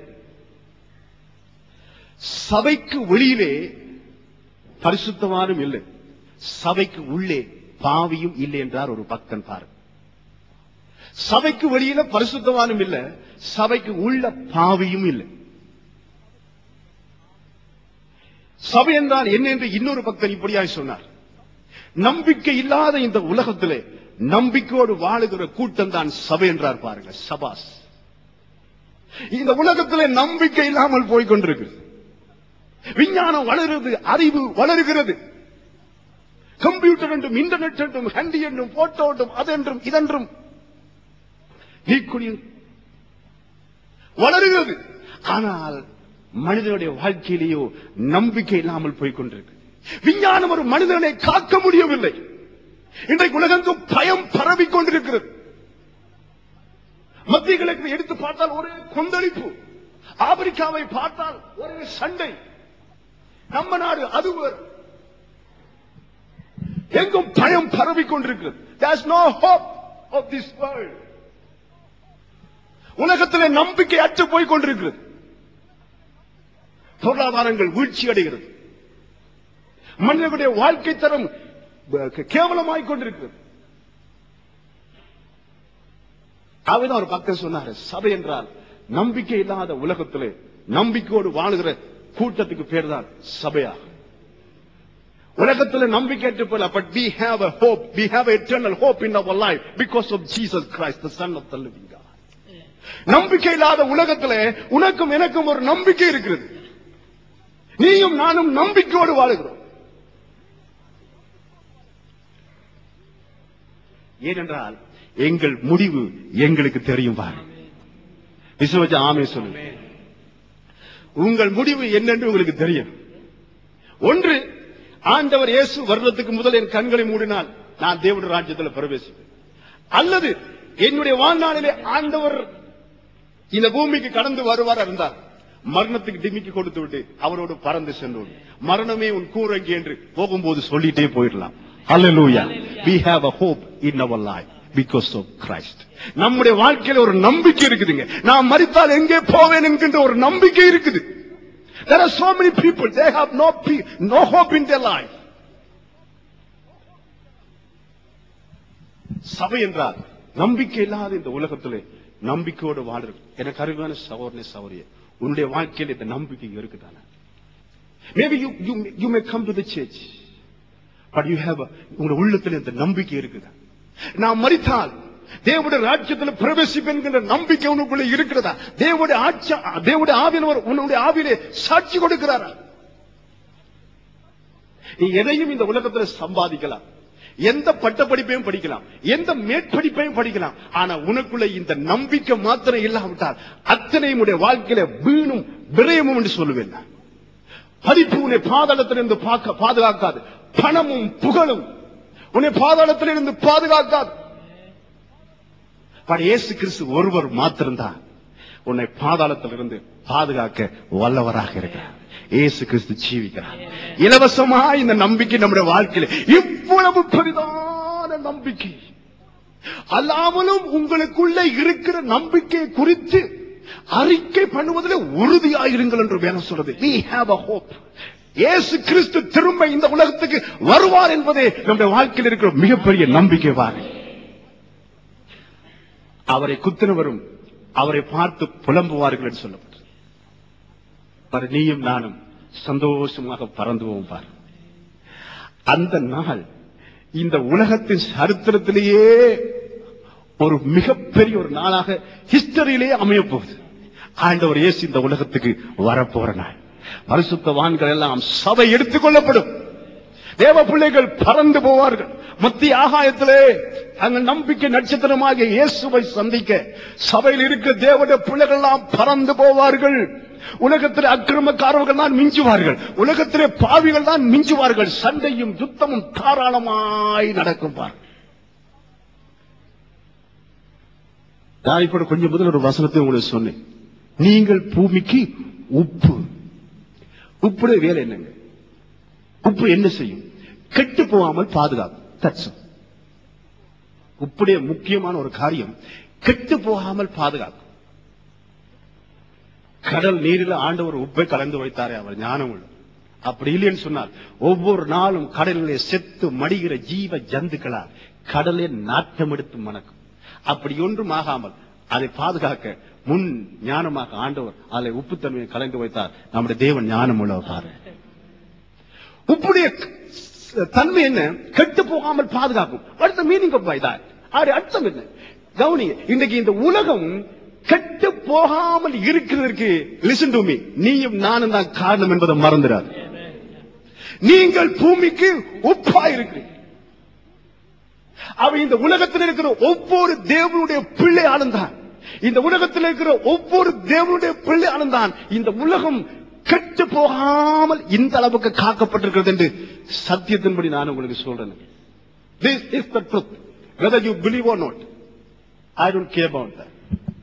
சபைக்கு வெளியிலே பரிசுத்தவானும் இல்லை சபைக்கு உள்ளே பாவியும் இல்லை என்றார் ஒரு பக்தன் பாரு சபைக்கு வெளியில பரிசுத்தவானும் இல்லை சபைக்கு உள்ள பாவியும் இல்லை சபை என்றால் என்ன என்று இன்னொரு பக்தன் இப்படியாய் சொன்னார் நம்பிக்கை இல்லாத இந்த உலகத்திலே நம்பிக்கையோடு வாழுகிற கூட்டம் தான் சபை என்றார் பாருங்க சபாஸ் இந்த உலகத்திலே நம்பிக்கை இல்லாமல் போய்கொண்டிருக்கு விஞ்ஞானம் வளருது அறிவு வளருகிறது கம்ப்யூட்டர் என்றும் இன்டர்நெட் என்றும் ஹண்டி என்றும் போட்டோ என்றும் அதென்றும் இதென்றும் நீக்குடி வளருகிறது ஆனால் மனிதனுடைய வாழ்க்கையிலேயோ நம்பிக்கை இல்லாமல் போய் கொண்டிருக்கு விஞ்ஞானம் ஒரு மனிதனை காக்க முடியவில்லை இன்றைக்கு உலகெங்கும் பயம் பரவிக் கொண்டிருக்கிறது மத்திய கிழக்கு எடுத்து பார்த்தால் ஒரே கொந்தளிப்பு ஆப்பிரிக்காவை பார்த்தால் ஒரே சண்டை நம்ம நாடு அது வேறு. எங்கும் பயம் பரவிக் கொண்டிருக்கிறது There's no hope of this world. உலகத்திலே நம்பிக்கை அற்று போய் கொண்டிருக்கிறது பொருளாதாரங்கள் வீழ்ச்சி அடைகிறது மனிதனுடைய வாழ்க்கை தரம் அஹ், கேவலமாய் கொண்டிருக்கிறது அவதான் ஒரு பக்தர் சொன்னாரு சபை என்றால் நம்பிக்கை இல்லாத உலகத்திலே நம்பிக்கையோடு வாழுகிற கூட்டத்துக்கு பேர் தான் சபையா உலகத்துல நம்பிக்கையற்று போல but we have a hope we have a eternal hope in our life because of Jesus Christ the son of the living God நம்பிக்கை இல்லாத உலகத்துல உனக்கும் எனக்கும் ஒரு நம்பிக்கை இருக்கிறது நீயும் நானும் நம்பிக்கையோடு வாழுகிறோம் ஏனென்றால் எங்கள் முடிவு எங்களுக்கு தெரியும் பாரு விசுவஜ ஆமே சொல்லுங்க உங்கள் முடிவு என்னென்று உங்களுக்கு தெரியும் ஒன்று ஆண்டவர் இயேசு வருடத்துக்கு முதல் என் கண்களை மூடினால் நான் தேவனுடைய ராஜ்யத்தில் பிரவேசிப்பேன் அல்லது என்னுடைய வாழ்நாளிலே ஆண்டவர் இந்த பூமிக்கு கடந்து வருவார் இருந்தார் மரணத்துக்கு டிமிக்கி கொடுத்து விட்டு அவரோடு பறந்து சென்றோம் மரணமே உன் கூரங்கி என்று போகும்போது சொல்லிட்டே போயிடலாம் Hallelujah. We have a hope in our life because of Christ. நம்முடைய வாழ்க்கையில ஒரு நம்பிக்கை இருக்குதுங்க நான் மரித்தால் எங்கே போவேன் என்கின்ற ஒரு நம்பிக்கை இருக்குது There are so many people, they have no, pe- no hope in their life. சபை என்றால் நம்பிக்கை இல்லாத இந்த உலகத்திலே நம்பிக்கையோடு வாழ்றது எனக்கு அருமையான சகோதரனே சௌரிய உன்னுடைய வாழ்க்கையில் இந்த நம்பிக்கை இருக்குதானே maybe you you you may come to the church but you have உங்க உள்ளத்தில் இந்த நம்பிக்கை இருக்குது நான் மரித்தால் தேவனுடைய ராஜ்யத்தில் பிரவேசிப்பேன் என்கின்ற நம்பிக்கை உனக்குள்ள இருக்கிறதா தேவனுடைய ஆட்சி தேவனுடைய ஆவியவர் உன்னுடைய ஆவியிலே சாட்சி கொடுக்கிறாரா நீ எதையும் இந்த உலகத்தில் சம்பாதிக்கலாம் எந்த பட்டப்படிப்பையும் படிக்கலாம் எந்த மேற்படிப்பையும் படிக்கலாம் ஆனா உனக்குள்ள இந்த நம்பிக்கை மாத்திரம் இல்லாவிட்டால் அத்தனையும் உடைய வாழ்க்கையில வீணும் விரயமும் என்று சொல்லுவேன் நான். படிப்பு உன்னை பாதாளத்திலிருந்து பார்க்க பாதுகாக்காது பணமும் புகழும் உன்னை பாதாளத்திலிருந்து பாதுகாக்காது பட் இயேசு கிறிஸ்து ஒருவர் மாத்திரம்தான் உன்னை பாதாளத்திலிருந்து பாதுகாக்க வல்லவராக இருக்கிறார் இயேசு கிறிஸ்து ஜீவிக்கிறார் இலவசமா இந்த நம்பிக்கை நம்முடைய வாழ்க்கையில இவ்வளவு பெரிதான நம்பிக்கை அல்லாமலும் உங்களுக்குள்ள இருக்கிற நம்பிக்கை குறித்து அறிக்கை பண்ணுவதில் உறுதியாயிருங்கள் என்று வேணும் சொல்றது we have a hope இயேசு கிறிஸ்து திரும்ப இந்த உலகத்துக்கு வருவார் என்பதே நம்முடைய வாழ்க்கையில் இருக்கிற மிகப்பெரிய நம்பிக்கை வாரு அவரை குத்தினவரும் அவரை பார்த்து புலம்புவார்கள் என்று சொல்லப்பட்டது பாரு, நீயும் நானும் சந்தோஷமாக பறந்து போவோம் பார் அந்த நாள் இந்த பரலோகத்தின் சரித்திரத்திலேயே ஒரு மிகப்பெரிய ஒரு நாளாக ஹிஸ்டரியிலே அமைய போகுது ஆண்டவர் இயேசு இந்த உலகத்துக்கு வரப்போற நாள் பரிசுத்தவான்கள் எல்லாம் சபை எடுத்துக் கொள்ளப்படும் தேவ பிள்ளைகள் பறந்து போவார்கள் மத்திய ஆகாயத்திலே அந்த நம்பிக்கை நட்சத்திரமாகிய இயேசுவை சந்திக்க சபையில் இருக்க தேவனுடைய பிள்ளைகள் எல்லாம் பறந்து போவார்கள் உலகத்திலே அக்கிரமக்காரர்கள் தான் மிஞ்சுவார்கள் உலகத்திலே பாவிகள் தான் மிஞ்சுவார்கள் சண்டையும் யுத்தமும் தாராளமாய் நடக்கும் பார் நான் இப்ப கொஞ்சம் முதல் ஒரு வசனத்தை உங்களுக்கு சொன்னேன் நீங்கள் பூமிக்கு உப்பு உப்புடைய வேலை என்னங்க உப்பு என்ன செய்யும் கெட்டு போகாமல் பாதுகாக்கும் That's all. உப்புடைய முக்கியமான ஒரு காரியம் கெட்டு போகாமல் பாதுகாக்கும் கடல் நீரில் ஆண்டவர் உப்பை கலந்து வைத்தாரே அவர் ஞானம் உள்ள அப்படி இல்லைன்னு சொன்னால் ஒவ்வொரு நாளும் கடலிலே செத்து மடிகிற ஜீவ ஜந்துக்களால் கடலே நாட்டம் எடுத்து மணக்கும் அப்படி ஒன்றும் ஆகாமல் அதை பாதுகாக்க முன் ஞானமாக ஆண்டவர் அதில் உப்புத்தன்மையை கலந்து வைத்தார் நம்முடைய தேவன் ஞானம் உள்ளவர் பாரு உப்புடைய தன்மை என்ன கெட்டு போகாமல் பாதுகாக்கும் அடுத்த மீனிங் ஆஃப் பை that அது அர்த்தம் என்ன கவனி இன்னைக்கு இந்த உலகம் கெட்டு போகாமல் இருக்கிறதற்கு லிசன் டு மீ நீயும் நானும் தான் காரணம் என்பதை மறந்துடாது நீங்கள் பூமிக்கு உப்பா இருக்கிறீங்க அவ இந்த உலகத்தில் இருக்கிற ஒவ்வொரு தேவனுடைய பிள்ளையாலும் தான் இந்த உலகத்தில் இருக்கிற ஒவ்வொரு தேவனுடைய பிள்ளையாலும் தான் இந்த உலகம் கெட்டு போகாமல் இந்த அளவுக்கு காக்கப்பட்டிருக்கிறது என்று சத்தியத்தின்படி நான் உங்களுக்கு சொல்றேன் This is the truth. Whether you believe or not, I don't care about that.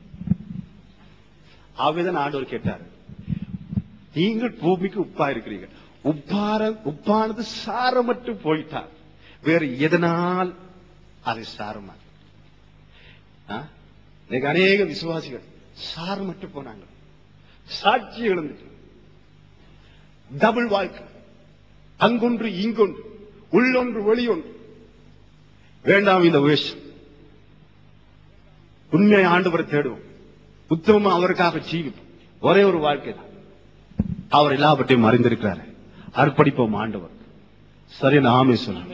ஆகவேதான் ஆண்டவர் கேட்டார் நீங்கள் பூமிக்கு உப்பா இருக்கிறீங்க உப்பார உப்பானது சாரமற்று போயிட்டார் வேறு எதனால் அது சாரமா ஆ? இன்னைக்கு அநேக விசுவாசிகள் சாரமற்று போனாங்க சாட்சி இழந்துட்டு டபுள் வாழ்க்கை அங்கொன்று இங்கொன்று உள்ளொன்று வெளியொன்று வேண்டாம் இந்த வேஷம் உண்மை ஆண்டவரை தேடுவோம் உத்தமமா அவருக்காக ஜீவிப்போம் ஒரே ஒரு வாழ்க்கை தான் அவர் எல்லாவற்றையும் அறிந்திருக்கிறாரு அர்ப்பணிப்போம் ஆண்டவர் சரி நாமே சொல்லுங்க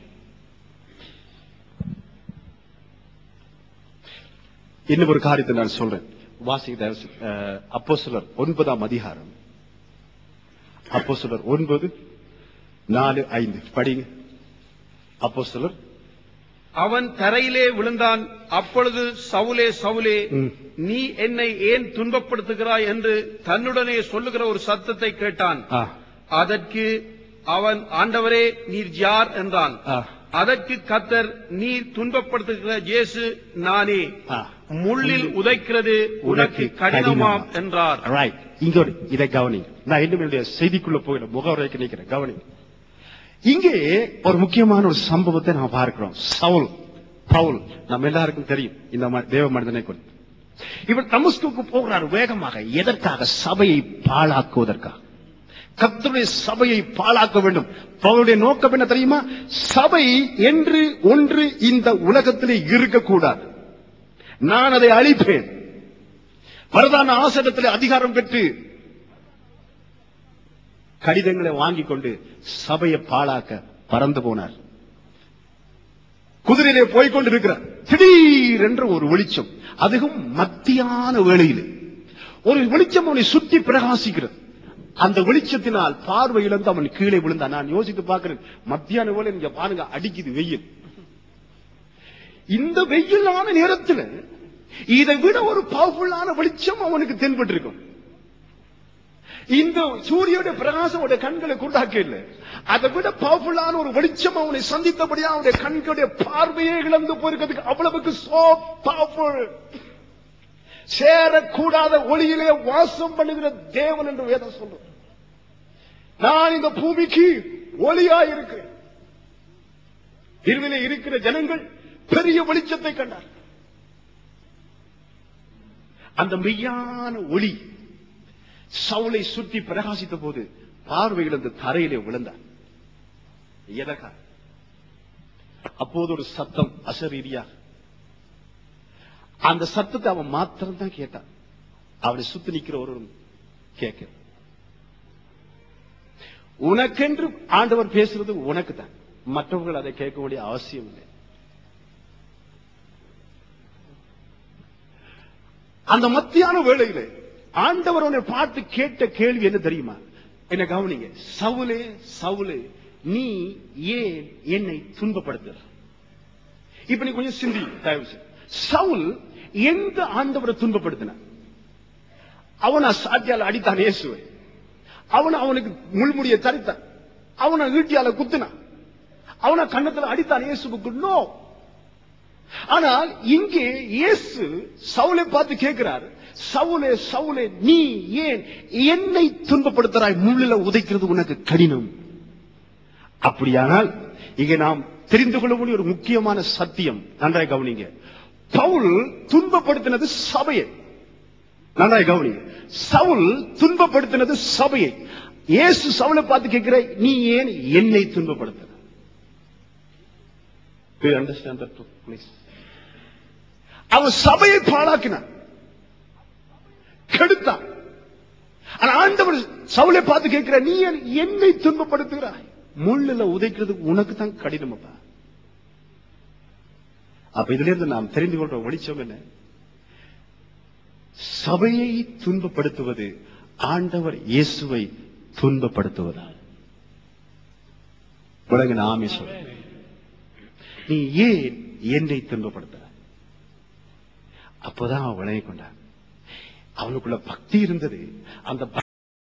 இன்னும் ஒரு காரியத்தை நான் சொல்றேன் வாசிக்க அப்போ சிலர் ஒன்பதாம் அதிகாரம் அப்போ சிலர் ஒன்பது நாலு ஐந்து படிங்க அப்போ சிலர் அவன் தரையிலே விழுந்தான் அப்பொழுது சவுலே சவுலே ம். நீ என்னை ஏன் துன்பப்படுத்துகிறாய் என்று தன்னுடனே சொல்லுகிற ஒரு சத்தத்தை கேட்டான் ஆ, அதற்கு அவன் ஆண்டவரே நீர் யார் என்றான் ஆ, அதற்கு கத்தர் நீர் துன்பப்படுத்துகிற இயேசு நானே ஆ. முள்ளில் உதைக்கிறது உனக்கு கடினமாம் என்றார் Right. இங்க ஒரு இதை கவனி நான் இன்னும் என்னுடைய செய்திக்குள்ள போயிட முகவரைக்கு நிக்கிறேன் கவனி இங்கே ஒரு முக்கியமான ஒரு சம்பவத்தை நாம் பார்க்கிறோம் சவுல் பவுல் நம்ம எல்லாருக்கும் தெரியும் இந்த ம- தேவ மனிதனை குறித்து இவர் தமஸ்குக்கு போகிறார் வேகமாக எதற்காக சபையை பாழாக்குவதற்காக கர்த்தருடைய சபையை பாழாக்க வேண்டும் பவுலுடைய நோக்கம் என்ன தெரியுமா சபை என்று ஒன்று இந்த உலகத்திலே இருக்கக்கூடாது நான் அதை அழிப்பேன் பிரதான ஆசிரியத்தில் அதிகாரம் பெற்று கடிதங்களை வாங்கிக் கொண்டு சபையை பாழாக்க பறந்து போனார் குதிரையிலே போய்க் கொண்டிருக்கிறார் திடீரென்று ஒரு வெளிச்சம் அதுவும் மத்தியான வேளையில் ஒரு வெளிச்சம் அவனை சுற்றி பிரகாசிக்கிறது அந்த வெளிச்சத்தினால் பார்வை இழந்து அவன் கீழே விழுந்தான் நான் யோசித்து பார்க்கிறேன் மத்தியான வேளை நீங்க பாருங்க அடிக்குது வெயில் இந்த வெயிலான நேரத்தில் இதை விட ஒரு பவர்ஃபுல்லான வெளிச்சம் அவனுக்கு தென்பட்டிருக்கும் இந்த சூரியனுடைய பிரகாசம் அவருடைய கண்களை குருடாக்க இல்லை அதை விட பவர்ஃபுல்லான ஒரு வெளிச்சம் அவனை சந்தித்தபடியா அவனுடைய கண்களுடைய பார்வையே இழந்து போயிருக்கிறதுக்கு அவ்வளவுக்கு சோ பவர்ஃபுல் சேரக்கூடாத ஒளியிலே வாசம் பண்ணுகிற தேவன் என்று வேதம் சொல்றது நான் இந்த பூமிக்கு ஒளியா இருக்கிறேன் இருவிலே இருக்கிற ஜனங்கள் பெரிய வெளிச்சத்தை கண்டார் அந்த மெய்யான ஒளி சவுளை சுற்றி பிரகாசித்த போது பார்வையில் அந்த தரையிலே விழுந்தார் எதற்கா அப்போது ஒரு சத்தம் அசரீதியாக அந்த சத்தத்தை அவன் மாத்திரம் தான் கேட்டான் அவனை சுத்தி நிக்கிற ஒரு கேட்க உனக்கென்று ஆண்டவர் பேசுறது உனக்கு தான் மற்றவர்கள் அதை கேட்க வேண்டிய அவசியம் இல்லை அந்த மத்தியான வேளையிலே ஆண்டவர் உன்னை பார்த்து கேட்ட கேள்வி என்ன தெரியுமா என்ன கவனிங்க சவுலே சவுலே நீ ஏன் என்னை துன்பப்படுத்துற இப்ப நீ கொஞ்சம் சிந்தி தயவு செய்து. சவுல் எந்த ஆண்டவரை துன்பப்படுத்தினான் அவனை சாட்டியால அடித்தான் இயேசுவை அவனை அவனுக்கு முள்முடியை தரித்தான் அவனை ஈட்டியால குத்தினான் அவனை கன்னத்துல அடித்தான் இயேசுவுக்கு நோ ஆனால் இங்கே இயேசு சவுலை பார்த்து கேட்கிறார் சவுலே சவுலே நீ ஏன் என்னை துன்பப்படுத்துறாய் முள்ளில உதைக்கிறது உனக்கு கடினம் அப்படியானால் இங்கே நாம் தெரிந்து கொள்ள வேண்டிய ஒரு முக்கியமான சத்தியம் நன்றாய் கவனிங்க பவுல் துன்பப்படுத்தினது சபையை நன்றாய் கவனிங்க சவுல் துன்பப்படுத்தினது சபையை இயேசு சவுலை பார்த்து கேட்கிற நீ ஏன் என்னை துன்பப்படுத்துற Do you understand that, please? அவன் சபையை பாழாக்கினான் கெடுத்தான் ஆனா ஆண்டவர் சவுலை பார்த்து கேட்கிற நீ ஏன் என்னை துன்பப்படுத்துகிறாய் முள்ளுல உதைக்கிறது உனக்கு தான் கடினம் அப்பா அப்ப இதுல இருந்து நாம் தெரிந்து கொள்ற வெளிச்சம் என்ன சபையை துன்பப்படுத்துவது ஆண்டவர் இயேசுவை துன்பப்படுத்துவதா விளங்க நாமே சொல்ல நீ ஏன் என்னை துன்பப்படுத்துற அப்போதான் அவன் விளங்கி கொண்டான் அவனுக்குள்ள பக்தி இருந்தது அந்த ப-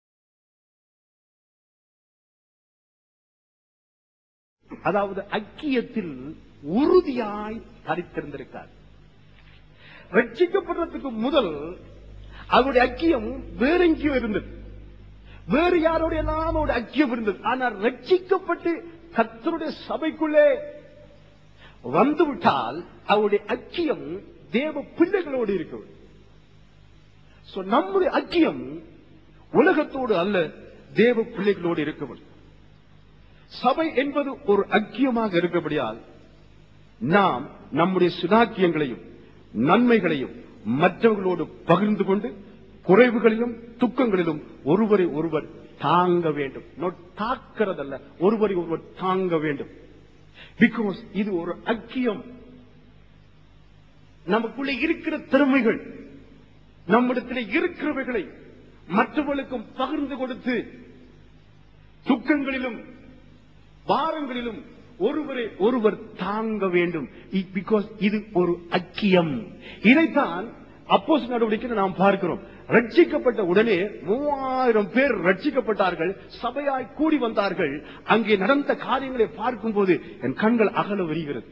அதாவது ஐக்கியத்தில் உறுதியாய் தரித்திருந்திருக்கார் ரட்சிக்கப்படுறதுக்கு முதல் அவருடைய ஐக்கியம் வேற எங்கேயோ இருந்தது வேறு யாரோட எல்லாம் அவருடைய ஐக்கியம் இருந்தது ஆனால் ரட்சிக்கப்பட்டு கர்த்தருடைய சபைக்குள்ளே வந்துவிட்டால் அவருடைய ஐக்கியம் தேவ பிள்ளைகளோடு இருக்கும் So, நம்முடைய ஐக்கியம் உலகத்தோடு அல்ல தேவ பிள்ளைகளோடு இருக்கவும் சபை என்பது ஒரு ஐக்கியமாக இருக்கபடியால் நாம் நம்முடைய சுதாக்கியங்களையும் நன்மைகளையும் மற்றவர்களோடு பகிர்ந்து கொண்டு குறைவுகளிலும் துக்கங்களிலும் ஒருவரை ஒருவர் தாங்க வேண்டும் Not தாக்கிறதல்ல ஒருவரை ஒருவர் தாங்க வேண்டும் பிகாஸ் இது ஒரு ஐக்கியம் நமக்குள்ளே இருக்கிற திறமைகள் நம்மிடத்தில் இருக்கிறவைகளை மற்றவர்களுக்கும் பகிர்ந்து கொடுத்து துக்கங்களிலும் பாரங்களிலும் ஒருவரை ஒருவர் தாங்க வேண்டும் பிகாஸ் இது ஒரு ஐக்கியம் இதைத்தான் அப்போஸ் நடவடிக்கை நாம் பார்க்கிறோம் ரட்சிக்கப்பட்ட உடனே மூவாயிரம் பேர் ரட்சிக்கப்பட்டார்கள் சபையாய் கூடி வந்தார்கள் அங்கே நடந்த காரியங்களை பார்க்கும்போது என் கண்கள் அகல வருகிறது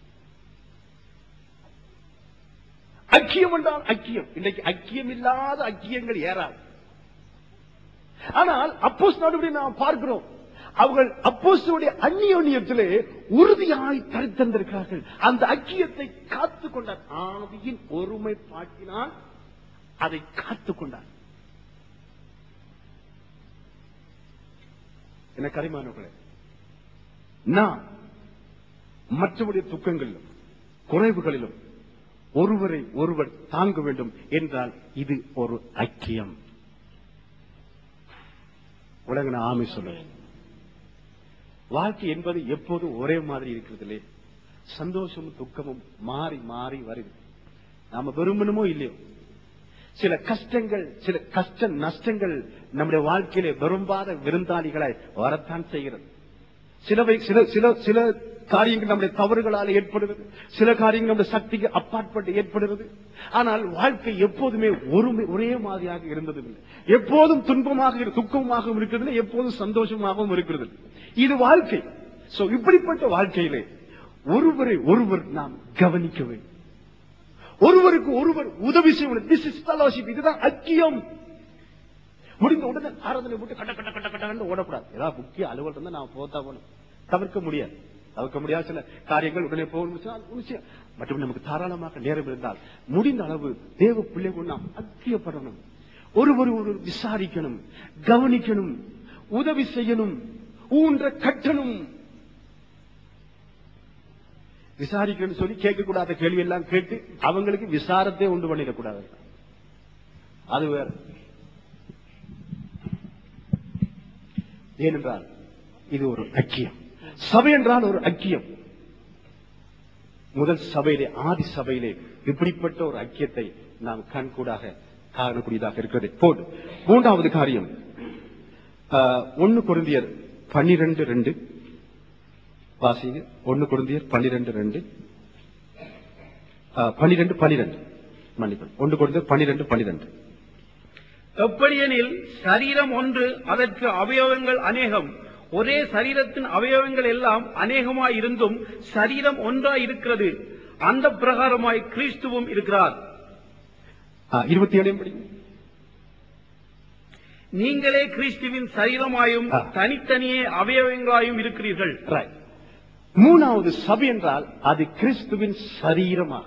ஐக்கியம் என்றால் ஐக்கியம் இன்னைக்கு ஐக்கியம் இல்லாத ஐக்கியங்கள் ஏறாது ஆனால் அப்போஸ் நடுவில் நாம் பார்க்கிறோம் அவர்கள் அப்போஸ்தலருடைய அந்நியோன்யத்திலே உறுதியாய் தரித்திருந்திருக்கிறார்கள் அந்த ஐக்கியத்தை காத்துக் கொண்டார் ஆவியின் ஒருமைப்பாட்டினால் அதை காத்துக் கொண்டார் என்ன கரிமானவர்களே நான் மற்றவருடைய துக்கங்களிலும் குறைவுகளிலும் ஒருவரை ஒருவர் தாங்க வேண்டும் என்றால் இது ஒரு ஐக்கியம் உலக ஆமை சொல்லுங்க வாழ்க்கை என்பது எப்போதும் ஒரே மாதிரி இருக்கிறது இல்லையே சந்தோஷமும் துக்கமும் மாறி மாறி வருது நாம விரும்பணுமோ இல்லையோ சில கஷ்டங்கள் சில கஷ்ட நஷ்டங்கள் நம்முடைய வாழ்க்கையிலே விரும்பாத விருந்தாளிகளாய் வரத்தான் செய்கிறது சிலவை சில சில சில காரியங்கள் நம்முடைய தவறுகளால் ஏற்படுகிறது சில காரியங்கள் நம்முடைய சக்திக்கு அப்பாற்பட்டு ஏற்படுகிறது ஆனால் வாழ்க்கை எப்போதுமே ஒருமை ஒரே மாதிரியாக இருந்தது இல்லை எப்போதும் துன்பமாக இரு- துக்கமாகவும் இருக்கிறது இல்லை, எப்போதும் சந்தோஷமாகவும் இருக்கிறது இது வாழ்க்கை சோ இப்படிப்பட்ட வாழ்க்கையிலே ஒருவரை ஒருவர் நாம் கவனிக்க வேண்டும் ஒருவருக்கு ஒருவர் உதவி செய்ய திஸ் இஸ் ஃபெலோஷிப் இதுதான் ஐக்கியம் முடிந்த உடனே ஆராதனை போட்டு கட்ட கட்ட கட்ட கட்டன்னு ஓடக்கூடாது ஏதாவது முக்கிய அலுவல் இருந்தா நான் போத்தா போகணும் தவிர்க்க முடியாது தவிர்க்க முடியாத சில காரியங்கள் உடனே போகணும் மற்றும் நமக்கு தாராளமாக நேரம் இருந்தால் முடிந்த அளவு தேவ பிள்ளைகள் நாம் ஐக்கியப்படணும் ஒருவர் ஒரு விசாரிக்கணும் கவனிக்கணும் உதவி செய்யணும் ஊன்ற கட்டணும் விசாரிக்கணும்னு சொல்லி கேட்கக்கூடாத கேள்வி எல்லாம் கேட்டு அவங்களுக்கு விசாரத்தை உண்டு பண்ணிடக்கூடாது அது வேற ஏனென்றால் இது ஒரு ஐக்கியம் சபை என்றால் ஒரு ஐக்கியம் முதல் சபையிலே ஆதி சபையிலே இப்படிப்பட்ட ஒரு ஐக்கியத்தை நாம் கண்கூடாக காணக்கூடியதாக இருக்கிறது போடு மூன்றாவது காரியம் ஆஹ், ஒன்னு குருந்தியர் பன்னிரண்டு ரெண்டு வாசிங்க ஒன்னு குருந்தியர் பன்னிரண்டு ரெண்டு ஆஹ், பன்னிரண்டு பன்னிரண்டு மன்னிக்கணும் ஒன்று குருந்தியர் பன்னிரண்டு பன்னிரண்டு எப்படியெனில் சரீரம் ஒன்று அதற்கு அவயவங்கள் அநேகம் ஒரே சரீரத்தின் அவயவங்கள் எல்லாம் அநேகமாய் இருந்தும் சரீரம் ஒன்றாய் இருக்கிறது அந்த பிரகாரமாய் கிறிஸ்துவும் இருக்கிறார் ஆஹ், இருபத்தி ஏழையும் படிங்க நீங்களே கிறிஸ்துவின் சரீரமாயும் ஆ. தனித்தனியே அவயவங்களாயும் இருக்கிறீர்கள் Right. மூணாவது சபை என்றால் அது கிறிஸ்துவின் சரீரமா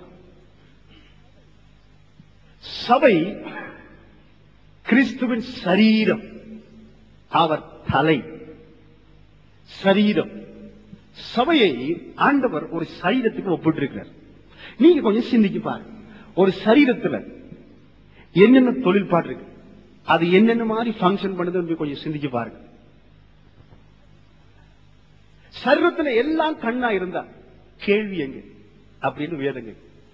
சபை கிறிஸ்துவின் சரீரம் அவர் தலை சரீரம் சபையை ஆண்டவர் ஒரு சரீரத்துக்கு ஒப்பிட்டிருக்கிறார் நீங்க கொஞ்சம் சிந்திக்கு பாருங்க ஒரு சரீரத்துல என்னென்ன தொழில்பாடு இருக்கு அது என்னென்ன மாதிரி ஃபங்க்ஷன் பண்ணுதுன்னு கொஞ்சம் சிந்திச்சு பாருங்க சர்வத்துல எல்லாம் கண்ணா இருந்தா கேள்வி எங்க அப்படின்னு வேதங்க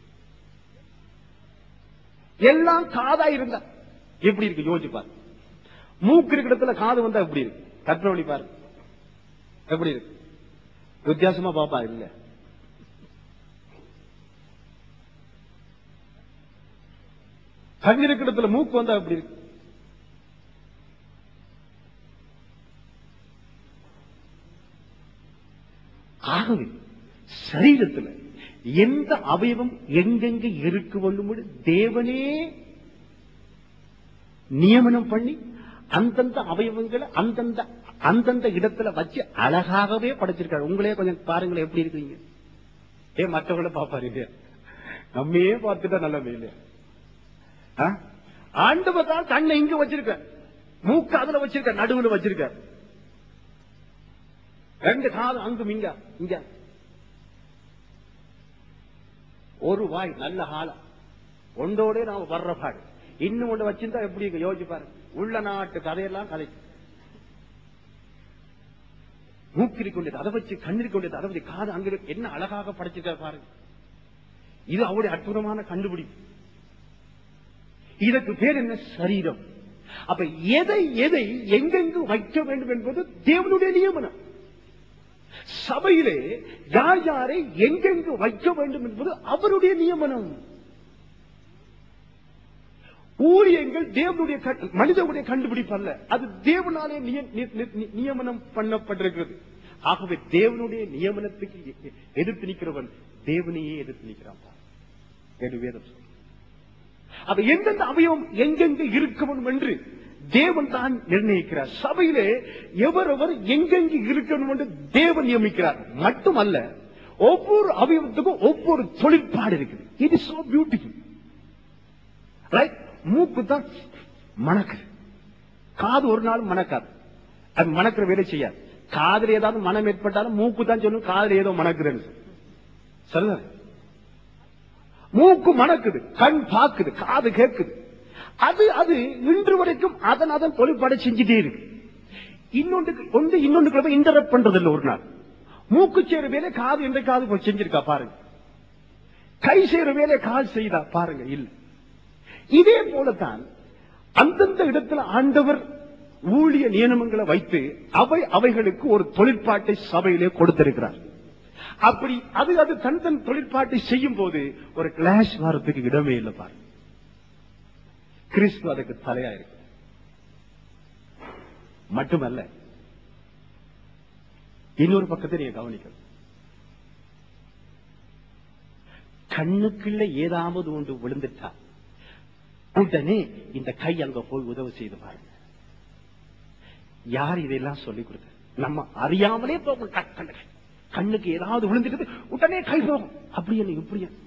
எல்லாம் காதா இருந்தா எப்படி இருக்கு யோசிச்சு பாரு மூக்கு இருக்கிற இடத்துல காது வந்தா எப்படி இருக்கு கற்பனை பண்ணி பாரு எப்படி இருக்கு வித்தியாசமா பாப்பா இல்ல கண் இருக்கிற இடத்துல மூக்கு வந்தா எப்படி இருக்கு ஆகவே சரீரத்துல எந்த அவயவம் எங்கெங்க இருக்க வேண்டும் தேவனே நியமனம் பண்ணி அந்தந்த அவயவங்களை அந்தந்த அந்தந்த இடத்துல வச்சு அழகாகவே படைச்சிருக்காரு உங்களே கொஞ்சம் பாருங்களேன் எப்படி இருக்கீங்க ஏ மற்றவங்களை பாப்பாரு இல்லையா நம்மையே பார்த்துட்டா நல்லவே இல்லையா ஆ? ஆண்டவர் தான் கண்ணை இங்க வச்சிருக்க மூக்கு அதுல வச்சிருக்க நடுவுல வச்சிருக்க ரெண்டு காது அங்கும் இங்க இங்க ஒரு வாய் நல்ல ஆழம் ஒன்றோட நாம வர்ற பாடு இன்னும் ஒன்று வச்சிருந்தா எப்படி இருக்கு யோசிச்சு பாருங்க உள்ள நாட்டு கதையெல்லாம் கதை மூக்கிரி கொண்டது அதை வச்சு கண்ணிரி கொண்டது அதை வச்சு காது அங்க இருக்கு. என்ன அழகாக படைச்சிருக்காரு பாருங்க இது அவருடைய அற்புதமான கண்டுபிடிப்பு இதற்கு பேர் என்ன சரீரம் அப்ப எதை எதை எங்கெங்கு வைக்க வேண்டும் என்பது தேவனுடைய நியமனம் சபையிலே யார் யாரை எங்கெங்கு வைக்க வேண்டும் என்பது அவருடைய நியமனம் ஊழியங்கள் தேவனுடைய கண்- மனிதனுடைய கண்டுபிடிப்பு அல்ல அது தேவனாலே நிய- நி- நி- நி- நியமனம் பண்ணப்பட்டிருக்கிறது ஆகவே தேவனுடைய நியமனத்துக்கு எ- எதிர்த்து நிற்கிறவன் தேவனையே எதிர்த்து நிற்கிறான் பார். என்று வேதம் சொல்லுது. அப்ப எந்தெந்த அவயவம் எங்கெங்க இருக்க வேண்டும் என்று தேவன் தான் நிர்ணயிக்கிறார் சபையிலே எவரவர் எங்கெங்கு இருக்கணும் என்று தேவன் நியமிக்கிறார் மட்டுமல்ல ஒவ்வொரு அவயவத்துக்கும் ஒவ்வொரு தொழிற்பாடு இருக்குது இது சோ பியூட்டிஃபுல் ரைட் மூக்கு தான் மணக்குது காது ஒரு நாள் மணக்காது அது மணக்கிற வேலை செய்யாது காதுல ஏதாவது மனம் ஏற்பட்டாலும் மூக்கு தான் சொல்லும் காதுல ஏதோ மணக்குதுன்னு சரிதான் மூக்கு மணக்குது கண் பாக்குது காது கேக்குது அது அது இன்று வரைக்கும் அதன் அதன் தொழிற்பாடை செஞ்சுட்டே இருக்கு இன்னொன்று ஒன்று இன்னொன்று இன்டரப்ட் பண்றது இல்ல ஒரு நாள் மூக்கு சேர வேலை காது எந்த காது போய் செஞ்சிருக்கா பாருங்க கை செய்யற வேலை கால் செய்தா பாருங்க இல்ல இதே போலத்தான் அந்தந்த இடத்துல ஆண்டவர் ஊழிய நியமங்களை வைத்து அவை அவைகளுக்கு ஒரு தொழிற்பாட்டை சபையிலே கொடுத்திருக்கிறார் அப்படி அது அது தன் தன் தொழிற்பாட்டை செய்யும் போது ஒரு கிளாஷ் வரத்துக்கு இடமே இல்லை பாருங்க கிறிஸ்து அதுக்கு தலையா இருக்கு மட்டுமல்ல இன்னொரு பக்கத்தை நீங்க கவனிக்கணும் கண்ணுக்குள்ள ஏதாவது ஒன்று விழுந்துட்டா உடனே இந்த கை அங்க போய் உதவி செய்து பாருங்க யார் இதெல்லாம் சொல்லிக் கொடுத்தது நம்ம அறியாமலே போகும் டக் கண்ணுக்கு கண்ணுக்கு ஏதாவது விழுந்துட்டு உடனே கை போகும் அப்படி என்ன இப்படி என்ன?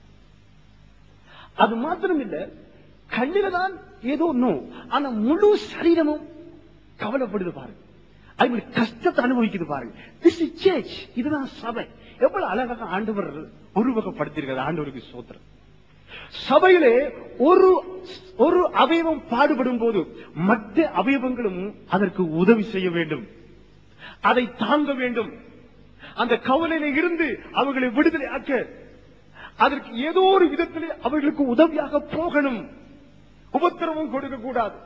அது மாத்திரம் இல்ல கண்ணில தான் ஏதோ ஒண்ணும் ஆனா முழு சரீரமும் கவலைப்படுது பாருங்க அது கஷ்டத்தை அனுபவிக்குது பாருங்க திஸ் இஸ் சேஞ்ச் இதுதான் சபை எவ்வளவு அழகாக ஆண்டவர் உருவகப்படுத்திருக்கிறது ஆண்டவருக்கு சோத்திரம் சபையிலே ஒரு ஒரு அவயவம் பாடுபடும் போது மற்ற அவயவங்களும் அதற்கு உதவி செய்ய வேண்டும் அதை தாங்க வேண்டும் அந்த கவலையில இருந்து அவர்களை விடுதலை ஆக்க அதற்கு ஏதோ ஒரு விதத்திலே அவர்களுக்கு உதவியாக போகணும் உபத்திரமும் கொடுக்க கூடாது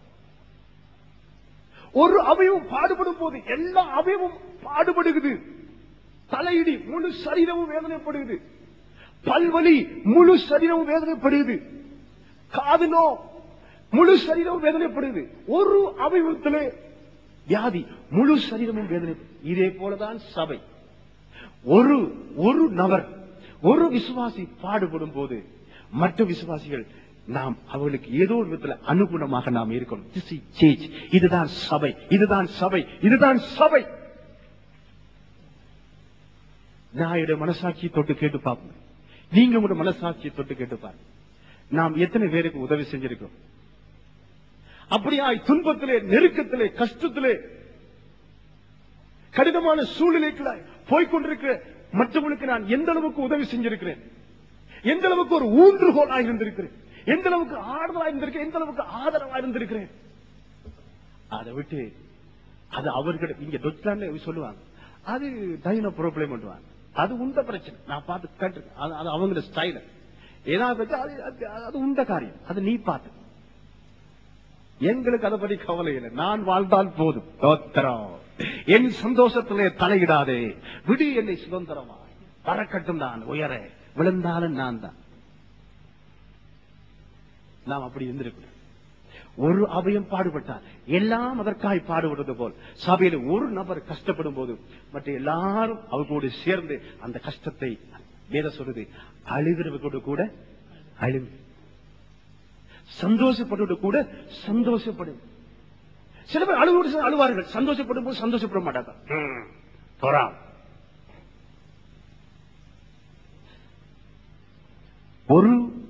ஒரு அவயவம் பாடுபடும் போது எல்லா அவயவம் பாடுபடுகிறது தலையிடி முழு சரீரமும் வேதனைப்படுகிறது பல்வலி முழு சரீரமும் வேதனைப்படுகிறது காதுனோ முழு சரீரமும் வேதனைப்படுகிறது ஒரு அவயவத்திலே வியாதி முழு சரீரமும் வேதனை இதே போலதான் சபை ஒரு ஒரு நபர் ஒரு விசுவாசி பாடுபடும் போது மற்ற விசுவாசிகள் நாம் அவர்களுக்கு ஏதோ ஒரு விதத்தில் அனுகுணமாக நாம் இருக்கணும் This is change. இதுதான் சபை இதுதான் சபை இதுதான் சபை நான் என்னுடைய மனசாட்சியை தொட்டு கேட்டு பார்ப்போம் நீங்க உங்களோட மனசாட்சியை தொட்டு கேட்டு பாருங்க நாம் எத்தனை பேருக்கு உதவி செஞ்சிருக்கோம் அப்படியாய் துன்பத்திலே நெருக்கத்திலே கஷ்டத்திலே கடினமான சூழ்நிலைக்குள்ள போய்கொண்டிருக்கிற மற்றவர்களுக்கு நான் எந்த அளவுக்கு உதவி செஞ்சிருக்கிறேன் எந்த அளவுக்கு ஒரு ஊன்றுகோலா இருந்திருக்கிறேன் எந்த அளவுக்கு ஆறுதலா இருந்திருக்கிறேன் எந்த அளவுக்கு ஆதரவா இருந்திருக்கிறேன் அதை விட்டு அது அவர்கள் இங்க டொச்லாண்ட்ல சொல்லுவாங்க அது டைனோ ப்ராப்ளம் பண்ணுவாங்க அது உண்ட பிரச்சனை நான் பார்த்து கேட்டிருக்கேன் அது- அது அவங்களோட ஸ்டைல ஏதாவது வச்சு அது அது- அது உண்ட காரியம் அது நீ பார்த்து எங்களுக்கு அதை பத்தி கவலை இல்லை நான் வாழ்ந்தால் போதும் தோத்திரம் என் சந்தோஷத்திலே தலையிடாதே விடு என்னை சுதந்திரமா பறக்கட்டும் நான் உயர விழுந்தாலும் நான் தான் நாம் அப்படி இருந்திருக்கணும் ஒரு அபயம் பாடுபட்டார் எல்லாம் அதற்காய் பாடுபடுவது போல் சபையில ஒரு நபர் கஷ்டப்படும் போது மற்ற எல்லாரும் அவர்களோடு சேர்ந்து அந்த கஷ்டத்தை வேத சொல்றது அழுகிறவர்களோடு கூட அழுங்க சந்தோஷப்பட்டு கூட சந்தோஷப்படும் சில பேர் அழுவோடு சிலர் அழுவார்கள் சந்தோஷப்படும் போது சந்தோஷப்பட மாட்டாங்க ம், பொறாம் ஒரு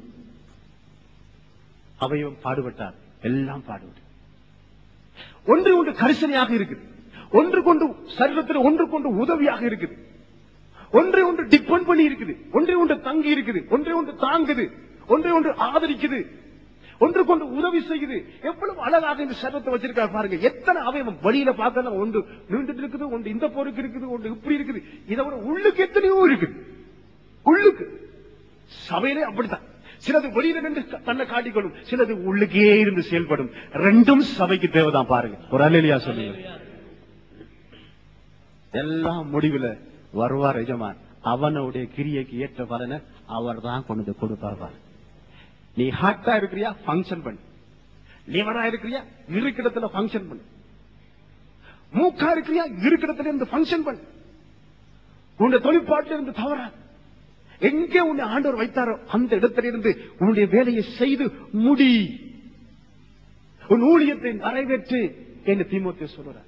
அவயவம் பாடுபட்டார் எல்லாம் பாடுபட்டு ஒன்று ஒன்று கரிசனையாக இருக்குது ஒன்று கொண்டு சரீரத்தில் ஒன்று கொண்டு உதவியாக இருக்குது ஒன்றை ஒன்று டிபெண்ட் பண்ணி இருக்குது ஒன்றை ஒன்று தங்கி இருக்குது ஒன்றை ஒன்று தாங்குது ஒன்றை ஒன்று ஆதரிக்குது ஒன்று கொண்டு உதவி செய்யுது எவ்வளவு அழகாக இந்த சரீரத்தை வச்சிருக்காரு பாருங்க எத்தனை அவயவம் வழியில பார்க்கலாம் ஒன்று நீண்டுட்டு இருக்குது ஒன்று இந்த போருக்கு இருக்குது ஒன்று இப்படி இருக்குது இதை விட உள்ளுக்கு எத்தனையோ இருக்குது உள்ளுக்கு சபையிலே அப்படித்தான் சிலது வெளியில நின்று தன்னை காட்டிக்கொள்ளும் சிலது உள்ளுக்கே இருந்து செயல்படும் ரெண்டும் சபைக்கு தேவைதான் பாருங்க ஒரு அலையிலியா சொல்லுங்க எல்லாம் முடிவுல வருவார் எஜமான் அவனுடைய கிரியைக்கு ஏற்ற பலனை அவர் தான் கொண்டு வந்து கொடுப்பார் பாரு. நீ ஹார்ட்டா இருக்கிறியா ஃபங்க்ஷன் பண்ணு லிவரா இருக்கிறியா இருக்கிடத்துல ஃபங்க்ஷன் பண்ணு மூக்கா இருக்கிறியா இருக்கிடத்துல இருந்து ஃபங்க்ஷன் பண்ணு உன்னுடைய தொழிற்பாட்டில் இருந்து தவறாது எங்கே உன்னை ஆண்டவர் வைத்தாரோ அந்த இடத்திலிருந்து உன்னுடைய வேலையை செய்து முடி உன் ஊழியத்தை நிறைவேற்று என்று தீமோத்தே சொல்றார்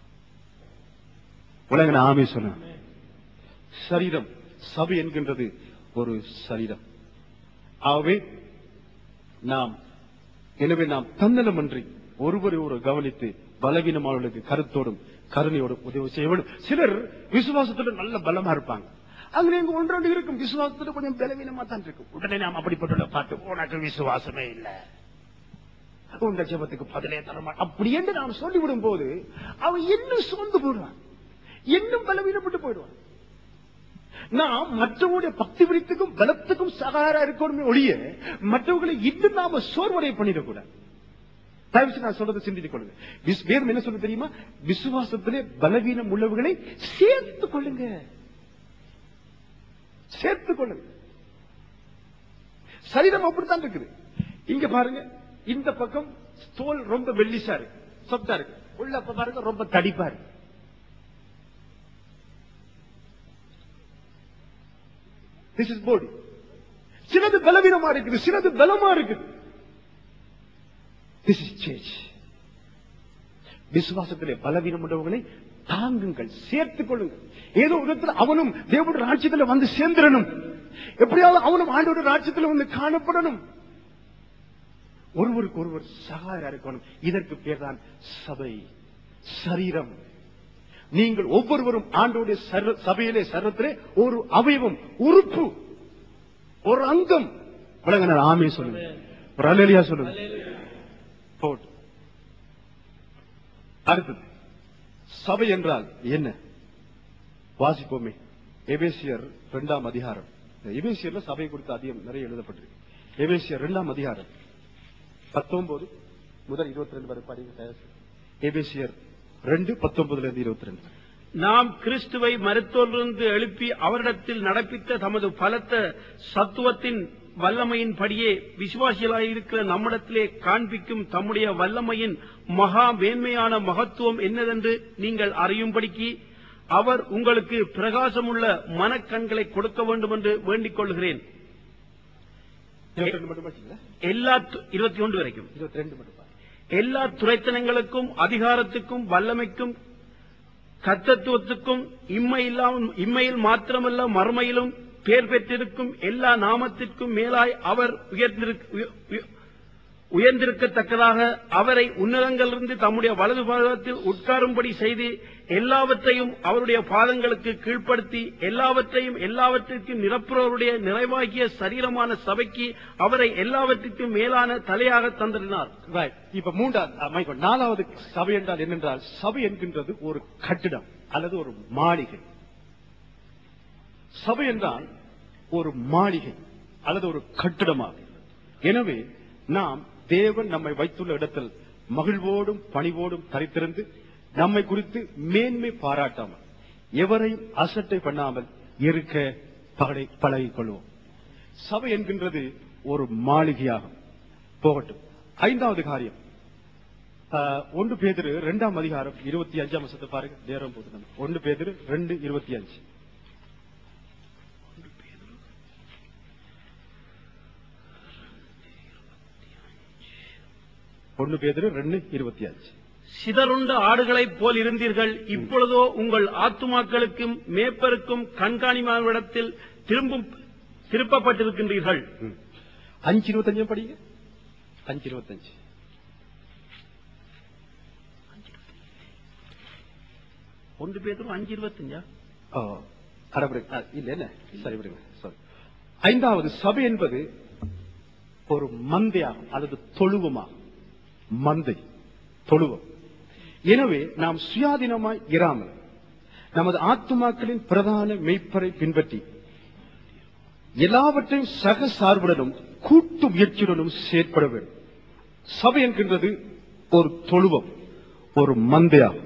உலக ஆமே சொல்ல சரீரம் சபை என்கின்றது ஒரு சரீரம் ஆகவே நாம் எனவே நாம் தன்னலமன்றி ஒருவரை ஒரு கவனித்து பலவீனமானவர்களுக்கு கருத்தோடும் கருணையோடும் உதவி செய்ய வேண்டும் சிலர் விசுவாசத்தோட நல்ல பலமா இருப்பாங்க அங்க எங்க ஒன்றொன்று இருக்கும் விசுவாசத்துல கொஞ்சம் பலவீனமா தான் இருக்கும் உடனே நாம் அப்படிப்பட்டுள்ள பார்த்து உனக்கு விசுவாசமே இல்ல உங்க ஜெபத்துக்கு பதிலே தரமா அப்படி என்று நாம் சொல்லிவிடும் போது அவன் இன்னும் சோர்ந்து போயிடுவான் இன்னும் பலவீனப்பட்டு போயிடுவான் நாம் மற்றவங்களுடைய பக்தி விரித்துக்கும் பலத்துக்கும் சகாரா இருக்கணுமே ஒழிய மற்றவர்களை இன்னும் நாம சோர்வடை பண்ணிடக்கூடாது தயவு செய்து நான் சொல்றது சிந்தித்துக் கொள்ளுங்க விஸ்- வேதம் என்ன சொல்ல தெரியுமா விசுவாசத்திலே பலவீனம் உள்ளவர்களை சேர்த்துக் கொள்ளுங்க சேர்த்துக் கொள்ளுங்க சரீரம் அப்படித்தான் இருக்குது இங்க பாருங்க இந்த பக்கம் தோல் ரொம்ப வெள்ளிசா இருக்கு சொத்தா இருக்கு உள்ள அப்ப பாருங்க ரொம்ப தடிப்பா இருக்கு திஸ் இஸ் பாடி சிலது பலவீனமா இருக்குது சிலது பலமா இருக்குது திஸ் இஸ் சேஞ்ச் விசுவாசத்திலே பலவீனம் உள்ளவர்களை தாங்குங்கள் சேர்த்துக் கொள்ளுங்கள் ஏதோ ஒரு இடத்துல அவனும் தேவனுடைய ராஜ்யத்துல வந்து சேர்ந்துடணும் எப்படியாவது அவனும் ஆண்டோட ராஜ்யத்துல வந்து காணப்படணும் ஒருவருக்கு ஒருவர் சகாயா இருக்கணும் இதற்கு பேர் தான் சபை சரீரம் நீங்கள் ஒவ்வொருவரும் ஆண்டோடைய சர- சபையிலே சரத்திலே ஒரு அவயவம் உறுப்பு ஒரு அங்கம் விளங்க ஆமே சொல்லுங்க ஒரு அலையா சொல்லுங்க போட்டு அடுத்தது சபை என்றால் என்ன வாசிப்போமே எபேசியர் இரண்டாம் அதிகாரம் இந்த எபேசியர்ல சபை குறித்து அதிகம் நிறைய எழுதப்பட்டிருக்கு எபேசியர் இரண்டாம் அதிகாரம் பத்தொன்பது முதல் இருபத்தி ரெண்டு வரை படிங்க தயவு செய்து. எபேசியர் ரெண்டு பத்தொன்பதுல இருந்து இருபத்தி ரெண்டு நாம் கிறிஸ்துவை மருத்துவரிலிருந்து எழுப்பி அவரிடத்தில் நடப்பித்த தமது பலத்த சத்துவத்தின் வல்லமையின் படியே விசுவாசிகளாயிருக்கிற நம்மிடத்திலே காண்பிக்கும் தம்முடைய வல்லமையின் மகா மேன்மையான மகத்துவம் என்னதென்று நீங்கள் அறியும்படிக்கு அவர் உங்களுக்கு பிரகாசமுள்ள மனக்கண்களை கொடுக்க வேண்டும் என்று வேண்டிக் கொள்கிறேன் இருபத்தி ரெண்டு மட்டும் படிச்சீங்களா? எல்லா து- இருபத்தி ஒன்று வரைக்கும் இருபத்தி ரெண்டு மட்டும் பாருங்க. எல்லா துரைத்தனங்களுக்கும் அதிகாரத்துக்கும் வல்லமைக்கும் கர்த்தத்துவத்துக்கும் இம்மையில்லாம் இம்மையில் மாத்திரமல்ல மறுமையிலும் பேர் பெற்றிருக்கும் எல்லா நாமத்திற்கும் மேலாய் அவர் உயர்ந்திருக்க- உய- உய- உயர்ந்திருக்கத்தக்கதாக அவரை உன்னதங்களிலிருந்து தம்முடைய வலது பாதத்தில் உட்காரும்படி செய்து எல்லாவற்றையும் அவருடைய பாதங்களுக்கு கீழ்ப்படுத்தி எல்லாவற்றையும் எல்லாவற்றிற்கும் நிரப்புறவருடைய நிறைவாகிய சரீரமான சபைக்கு அவரை எல்லாவற்றிற்கும் மேலான தலையாக தந்திருந்தார் Right. இப்ப மூன்றாவது அஹ், மைக்கேல், நாலாவது சபை என்றால் என்னென்றால் சபை என்கின்றது ஒரு கட்டிடம் அல்லது ஒரு மாளிகை சபை என்றால் ஒரு மாளிகை அல்லது ஒரு கட்டிடமாகும் எனவே நாம் தேவன் நம்மை வைத்துள்ள இடத்தில் மகிழ்வோடும் பணிவோடும் தரித்திருந்து நம்மை குறித்து மேன்மை பாராட்டாமல் எவரையும் அசட்டை பண்ணாமல் இருக்க பழகி- பழகிக் கொள்வோம் சபை என்கின்றது ஒரு மாளிகையாகும் போகட்டும் ஐந்தாவது காரியம் ஆஹ், ஒன்று பேதிரு இரண்டாம் அதிகாரம் இருபத்தி அஞ்சாம் வருஷத்தை பாருங்க நேரம் போது நம்ம ஒன்று பேதிரு ரெண்டு இருபத்தி அஞ்சு ஒன்று பேதிரு ரெண்டு இருபத்தி அஞ்சு சிதறுண்ட ஆடுகளைப் போல் இருந்தீர்கள் இப்பொழுதோ உங்கள் ஆத்துமாக்களுக்கும் மேப்பருக்கும் கண்காணிமாவிடத்தில் திரும்பும் திருப்பப்பட்டிருக்கின்றீர்கள் ம். அஞ்சு இருபத்தஞ்சு படிங்க அஞ்சு இருபத்தஞ்சு ஒன்று பேரும் அஞ்சு இருபத்தஞ்சா ஓ, அட விடுங்க. ஆ, இல்ல என்ன சரி விடுங்க sorry. ஐந்தாவது சபை என்பது ஒரு மந்தையாகும் அல்லது தொழுவமாகும் மந்தை தொழுவம் எனவே நாம் சுயாதீனமாய் இராமல் நமது ஆத்துமாக்களின் பிரதான மெய்ப்பரை பின்பற்றி எல்லாவற்றையும் சக சார்புடனும் கூட்டு முயற்சியுடனும் செயற்பட வேண்டும் சபை என்கின்றது ஒரு தொழுவம் ஒரு மந்தையாகும்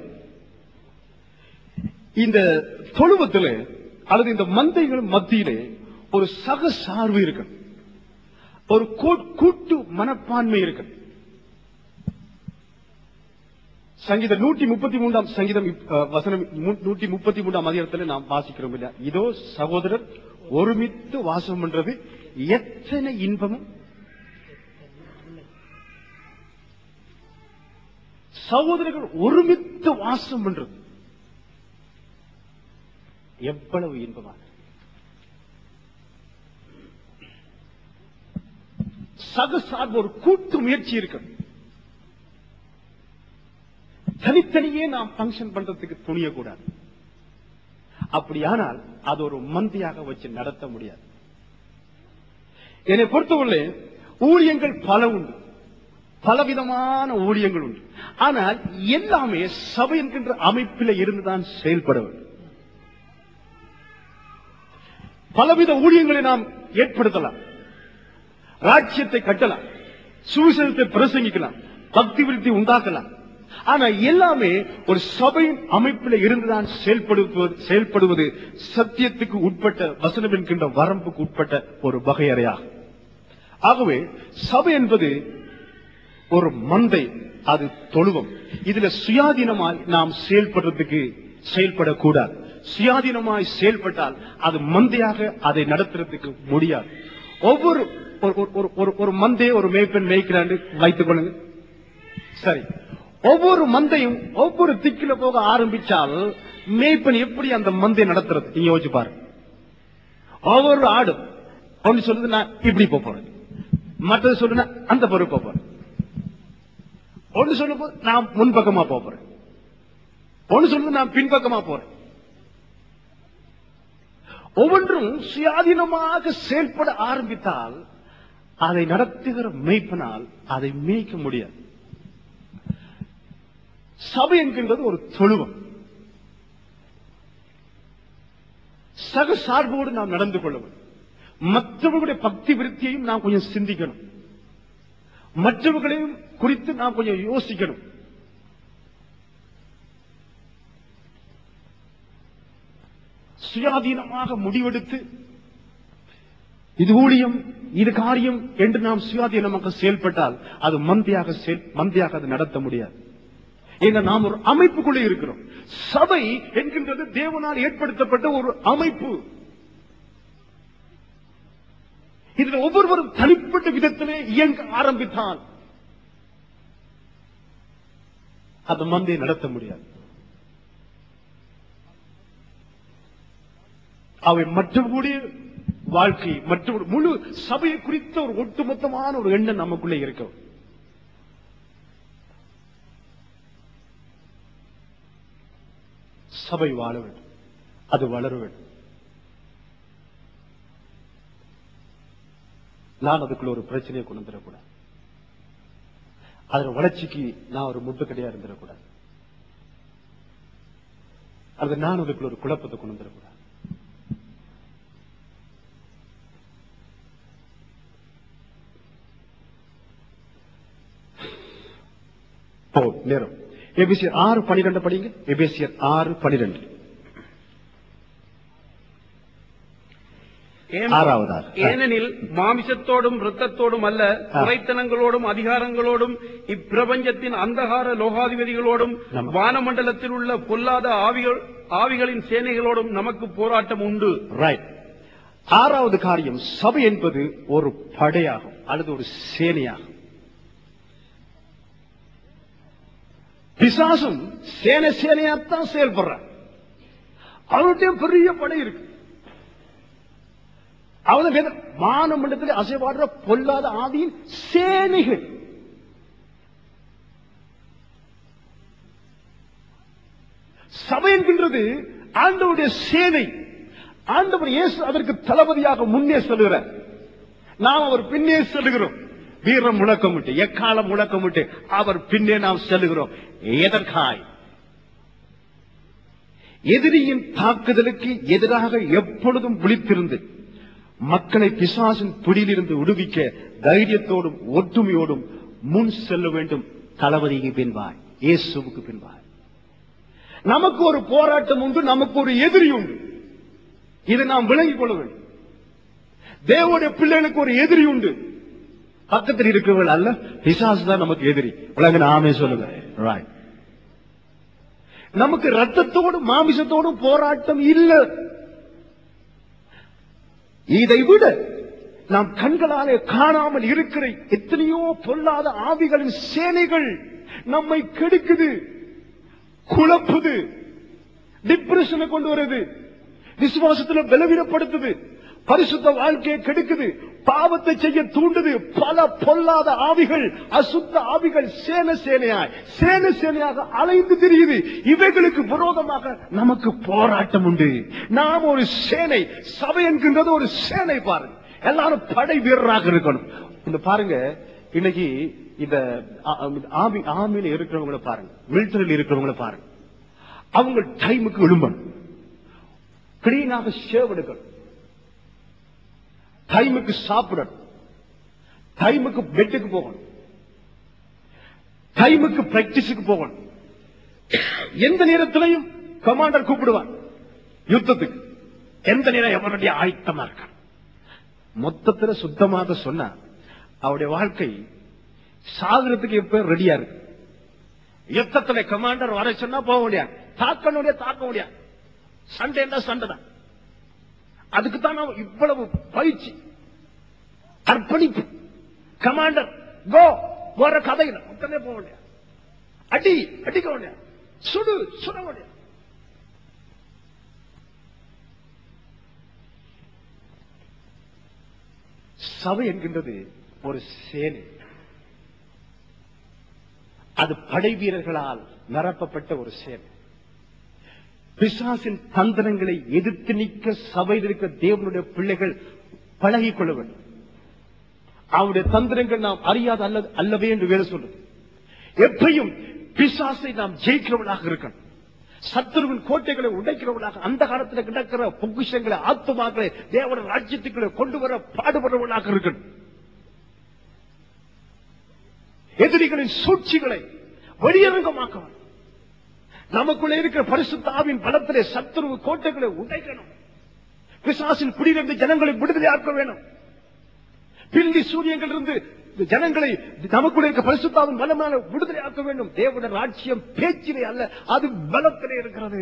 இந்த தொழுவத்திலே அல்லது இந்த மந்தைகள் மத்தியிலே ஒரு சக சார்பு இருக்கு ஒரு கூ- கூட்டு மனப்பான்மை இருக்கு சங்கீதம் நூற்றி முப்பத்தி மூன்றாம் சங்கீதம் இப்- அஹ், வசனம் மு- நூற்றி முப்பத்தி மூன்றாம் அதிகாரத்தில் நாம் வாசிக்கிறோம் இல்லையா இதோ சகோதரர் ஒருமித்து வாசம் பண்றது எத்தனை இன்பமும் சகோதரர்கள் ஒருமித்து வாசம் பண்றது எவ்வளவு இன்பமாக சக சார்பு ஒரு கூட்டு முயற்சி இருக்கு தனித்தனியே நாம் பங்கன் பண்றதுக்கு துணியக்கூடாது அப்படியானால் அது ஒரு மந்தியாக வச்சு நடத்த முடியாது என்னை பொறுத்தவரை ஊழியங்கள் பல உண்டு பலவிதமான ஊழியங்கள் உண்டு ஆனால் எல்லாமே சபை என்கின்ற அமைப்பில் இருந்துதான் செயல்பட வேண்டும் பலவித ஊழியங்களை நாம் ஏற்படுத்தலாம் ராஜ்யத்தை கட்டலாம் சுவிசேஷத்தை பிரசங்கிக்கலாம் பக்தி விருத்தி உண்டாக்கலாம் ஆனா எல்லாமே ஒரு சபையின் அமைப்பில் இருந்துதான் செயல்படுவது செயல்படுவது சத்தியத்துக்கு உட்பட்ட வசனம் என்கின்ற வரம்புக்கு உட்பட்ட ஒரு வகையறையாகும் ஆகவே சபை என்பது ஒரு மந்தை அது தொழுவம் இதுல சுயாதீனமாய் நாம் செயல்படுறதுக்கு செயல்படக்கூடாது சுயாதீனமாய் செயல்பட்டால் அது மந்தையாக அதை நடத்துறதுக்கு முடியாது ஒவ்வொரு ஒரு- ஒரு- ஒரு- ஒரு- ஒரு மந்தையை ஒரு மேய்ப்பெண் மேய்க்கிறான்னு வைத்துக் கொள்ளுங்க சரி ஒவ்வொரு மந்தையும் ஒவ்வொரு திக்கில போக ஆரம்பிச்சால் மேய்ப்பன் எப்படி அந்த மந்தை நடத்துறது நீங்க யோசிச்சு பாருங்க ஒவ்வொரு ஆடும் ஒன்று சொல்லுது நான் இப்படி போப் போறேன் மற்றது சொல்லுனா அந்த பொருள் போப் போறேன் ஒன்று சொல்லும் போது நான் முன்பக்கமா போப் போறேன் ஒன்று சொல்லுது நான் பின்பக்கமா போறேன் ஒவ்வொன்றும் சுயாதீனமாக செயல்பட ஆரம்பித்தால் அதை நடத்துகிற மேய்ப்பனால் அதை மேய்க்க முடியாது சபை என்கின்றது ஒரு தொழுவம் சக சார்போடு நாம் நடந்து கொள்ள வேண்டும் மற்றவர்களுடைய பக்தி விருத்தியையும் நாம் கொஞ்சம் சிந்திக்கணும் மற்றவர்களையும் குறித்து நாம் கொஞ்சம் யோசிக்கணும் சுயாதீனமாக முடிவெடுத்து இது ஊழியம் இது காரியம் என்று நாம் சுயாதீனமாக செயல்பட்டால் அது மந்தியாக செயல் மந்தியாக அது நடத்த முடியாது ஏன்னா நாம் ஒரு அமைப்புக்குள்ளே இருக்கிறோம் சபை என்கின்றது தேவனால் ஏற்படுத்தப்பட்ட ஒரு அமைப்பு இதுல ஒவ்வொருவரும் தனிப்பட்ட விதத்திலே இயங்க ஆரம்பித்தால் அந்த மந்தையை நடத்த முடியாது அவை மற்றவர்களுடைய வாழ்க்கை மற்ற முழு சபையை குறித்த ஒரு ஒட்டுமொத்தமான ஒரு எண்ணம் நமக்குள்ளே இருக்கும் சபை வாழ வேண்டும் அது வளர வேண்டும் நான் அதுக்குள்ள ஒரு பிரச்சனையை கொண்டு வந்துடக்கூடாது அதன் வளர்ச்சிக்கு நான் ஒரு முட்டுக்கடையா இருந்துடக்கூடாது அது நான் அதுக்குள்ள ஒரு குழப்பத்தை கொண்டு வந்துடக்கூடாது போ நேரம் எபிசியர் ஆறு பனிரெண்டு படிங்க எபிசியர் ஆறு பனிரெண்டு ஏன்- ஆறாவதாக. ஏனெனில் மாமிசத்தோடும் இரத்தத்தோடும் அல்ல குறைத்தனங்களோடும் அதிகாரங்களோடும் இப்பிரபஞ்சத்தின் அந்தகார லோகாதிபதிகளோடும் நம்ம- வானமண்டலத்தில் உள்ள பொல்லாத ஆவிகள் ஆவிகளின் சேனைகளோடும் நமக்கு போராட்டம் உண்டு ரைட் ஆறாவது காரியம் சபை என்பது ஒரு படையாகும் அல்லது ஒரு சேனையாகும் பிசாசும் சேனை சேனையாத்தான் செயல்படுறான் அவனுடைய பெரிய படை இருக்கு அவன வேத மானமண்டலத்தில் அசைவாடுற பொல்லாத ஆவியின் சேனைகள் சபை என்கின்றது ஆண்டவருடைய சேனை ஆண்டவர் இயேசு அதற்கு தளபதியாக முன்னே செல்கிறார் நாம் அவர் பின்னே செல்கிறோம் வீரம் முழக்கமிட்டு எக்காலம் முழக்கமிட்டு அவர் பின்னே நாம் செல்கிறோம் எதற்காய் எதிரியின் தாக்குதலுக்கு எதிராக எப்பொழுதும் விழித்திருந்து மக்களை பிசாசின் பிடியிலிருந்து விடுவிக்க தைரியத்தோடும் ஒற்றுமையோடும் முன் செல்ல வேண்டும் தளபதிக்கு பின்வாய் இயேசுவுக்கு பின்வாய் நமக்கு ஒரு போராட்டம் உண்டு நமக்கு ஒரு எதிரி உண்டு இதை நாம் விளங்கிக் கொள்ள வேண்டும் தேவனுடைய பிள்ளைகளுக்கு ஒரு எதிரி உண்டு பக்கத்தில் இருக்கிறவர்கள் அல்ல பிசாசு தான் நமக்கு எதிரி உலக நாமே சொல்லுங்க Right. நமக்கு ரத்தத்தோடும் மாமிசத்தோடும் போராட்டம் இல்லை இதை விட நாம் கண்களாலே காணாமல் இருக்கிற எத்தனையோ பொல்லாத ஆவிகளின் சேனைகள் நம்மை கெடுக்குது குழப்புது டிப்ரெஷனை கொண்டு வருது விசுவாசத்துல பலவீனப்படுத்துது பரிசுத்த வாழ்க்கையை கெடுக்குது பாவத்தை செய்ய தூண்டுது பல பொல்லாத ஆவிகள் அசுத்த ஆவிகள் சேன சேனையாய் சேன சேனையாக அலைந்து திரியுது இவைகளுக்கு விரோதமாக நமக்கு போராட்டம் உண்டு நாம் ஒரு சேனை சபை என்கின்றது ஒரு சேனை பாருங்க எல்லாரும் படை வீரராக இருக்கணும் இந்த பாருங்க இன்னைக்கு இந்த ஆ- ஆமி ஆமியில இருக்கிறவங்கள பாருங்க மிலிட்டரியில் இருக்கிறவங்கள பாருங்க அவங்க டைமுக்கு எழும்பணும் கிளீனாக ஷேவ் எடுக்கணும் டைமுக்கு சாப்பிடணும் டைமுக்கு பெட்டுக்கு போகணும் டைமுக்கு பிராக்டிஸுக்கு போகணும் எந்த நேரத்திலையும் கமாண்டர் கூப்பிடுவான் யுத்தத்துக்கு எந்த நேரம் எவனுடைய ஆயத்தமா இருக்கான் மொத்தத்துல சுத்தமாக சொன்னா அவருடைய வாழ்க்கை சாகுறதுக்கு எப்ப ரெடியா இருக்கு யுத்தத்துல கமாண்டர் வர சொன்னா போக முடியாது தாக்க முடியாது தாக்க முடியாது சண்டைன்னா சண்டை தான் அதுக்கு தான் நாம் இவ்வளவு பயிற்சி அர்ப்பணிப்பு கமாண்டர் கோ போற கதையில உடனே போக முடியாது அடி அடிக்க முடியாது சுடு சுட முடியாது சபை என்கின்றது ஒரு சேனை அது படை வீரர்களால் நிரப்பப்பட்ட ஒரு சேனை பிசாசின் தந்திரங்களை எதிர்த்து நிற்க சபையில் இருக்க தேவனுடைய பிள்ளைகள் பழகிக் கொள்ள வேண்டும் அவருடைய தந்திரங்கள் நாம் அறியாத அல்ல அல்லவே என்று வேறு சொல்லுது எப்பையும் பிசாசை நாம் ஜெயிக்கிறவர்களாக இருக்கணும் சத்துருவின் கோட்டைகளை உடைக்கிறவர்களாக அந்த காலத்தில் கிடக்கிற பொக்கிஷங்களை ஆத்துமாக்களை தேவன ராஜ்யத்துக்களை கொண்டு வர பாடுபடுறவர்களாக இருக்கணும் எதிரிகளின் சூழ்ச்சிகளை வெளியரங்கமாக்க வேண்டும். நமக்குள்ள இருக்கிற பரிசுத்தாவின் பலத்திலே சத்துருவு கோட்டைகளை உடைக்கணும் பிசாசின் குடியிலிருந்து ஜனங்களை விடுதலையாக்க வேணும் பில்லி சூரியங்கள் இருந்து ஜனங்களை நமக்குள்ள இருக்க பரிசுத்தாவின் பலமான விடுதலையாக்க வேண்டும் தேவன ராட்சியம் பேச்சிலே அல்ல அது பலத்திலே இருக்கிறது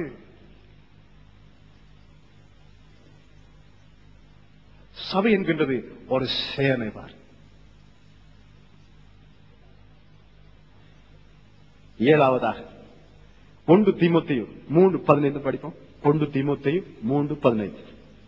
சபை என்கின்றது ஒரு சேனை பார் ஏழாவதாக ஒன்று தீமோத்தேயு மூன்று பதினைந்து படிப்போம் ஒன்று தீமோத்தேயு மூன்று பதினைந்து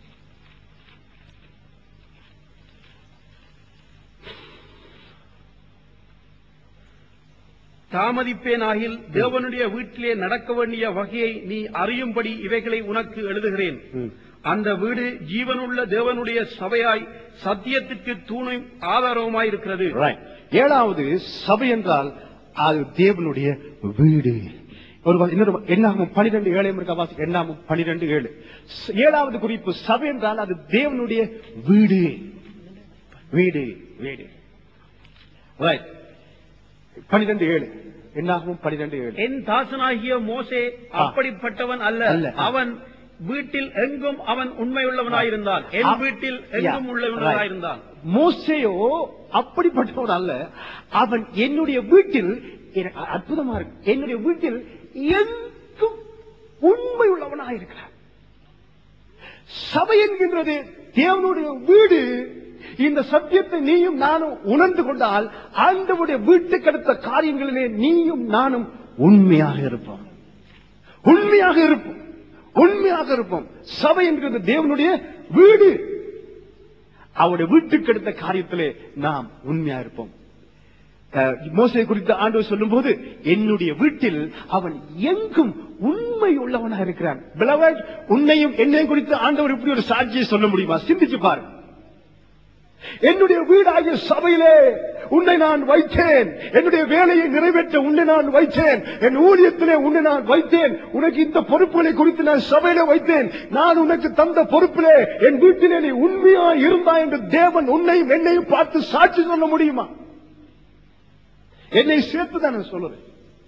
தாமதிப்பேனாகில் தேவனுடைய வீட்டிலே நடக்க வேண்டிய வகையை நீ அறியும்படி இவைகளை உனக்கு எழுதுகிறேன் ம். அந்த வீடு ஜீவனுள்ள தேவனுடைய சபையாய் சத்தியத்திற்கு தூணும் ஆதாரவுமாய் இருக்கிறது Right. ஏழாவது சபை என்றால் அது தேவனுடைய வீடு ஒரு வா- இன்னொரு வா- எண்ணாகும் பனிரெண்டு ஏழையும் இருக்க வாசி எண்ணாகும் பனிரெண்டு ஏழு ஸ்- ஏழாவது குறிப்பு சபை என்றால் அது தேவனுடைய வீடு வீடு வீடு Right. பனிரெண்டு ஏழு எண்ணாகும் பனிரெண்டு ஏழு என் தாசனாகிய மோசே அப்படிப்பட்டவன் அல்ல அல்ல. அவன் வீட்டில் எங்கும் அவன் உண்மையுள்ளவனாயிருந்தான் என் ஆ- வீட்டில் Yeah, எங்கும் உள்ளவனாயிருந்தான் மோசேயோ அப்படிப்பட்டவன் அல்ல அவன் என்னுடைய வீட்டில் எனக்கு அற்புதமா இருக்கு என்னுடைய வீட்டில் எங்கும் உண்மை உள்ளவனாக இருக்கிறான் சபை என்கின்றது தேவனுடைய வீடு இந்த சத்தியத்தை நீயும் நானும் உணர்ந்து கொண்டால் ஆண்டவுடைய வீட்டுக்கு அடுத்த காரியங்களிலே நீயும் நானும் உண்மையாக இருப்போம் உண்மையாக இருப்போம் உண்மையாக இருப்போம் சபை என்கிறது தேவனுடைய வீடு அவருடைய வீட்டுக்கு எடுத்த காரியத்திலே நாம் உண்மையா இருப்போம் அஹ், மோசே குறித்து ஆண்டவர் சொல்லும்போது என்னுடைய வீட்டில் அவன் எங்கும் உண்மை உள்ளவனாக இருக்கிறான் Beloved, உன்னையும் என்னையும் குறித்து ஆண்டவர் இப்படி ஒரு சாட்சியை சொல்ல முடியுமா சிந்திச்சு பாரு என்னுடைய வீடாகிய சபையிலே உன்னை நான் வைத்தேன் என்னுடைய வேலையை நிறைவேற்ற உன்னை நான் வைத்தேன் என் ஊழியத்திலே உன்னை நான் வைத்தேன் உனக்கு இந்த பொறுப்புகளை குறித்து நான் சபையிலே வைத்தேன் நான் உனக்கு தந்த பொறுப்பிலே என் வீட்டிலே நீ உண்மையா இருந்தா என்று தேவன் உன்னையும் என்னையும் பார்த்து சாட்சி சொல்ல முடியுமா என்னை சேர்த்து தான் நான் சொல்லுறேன்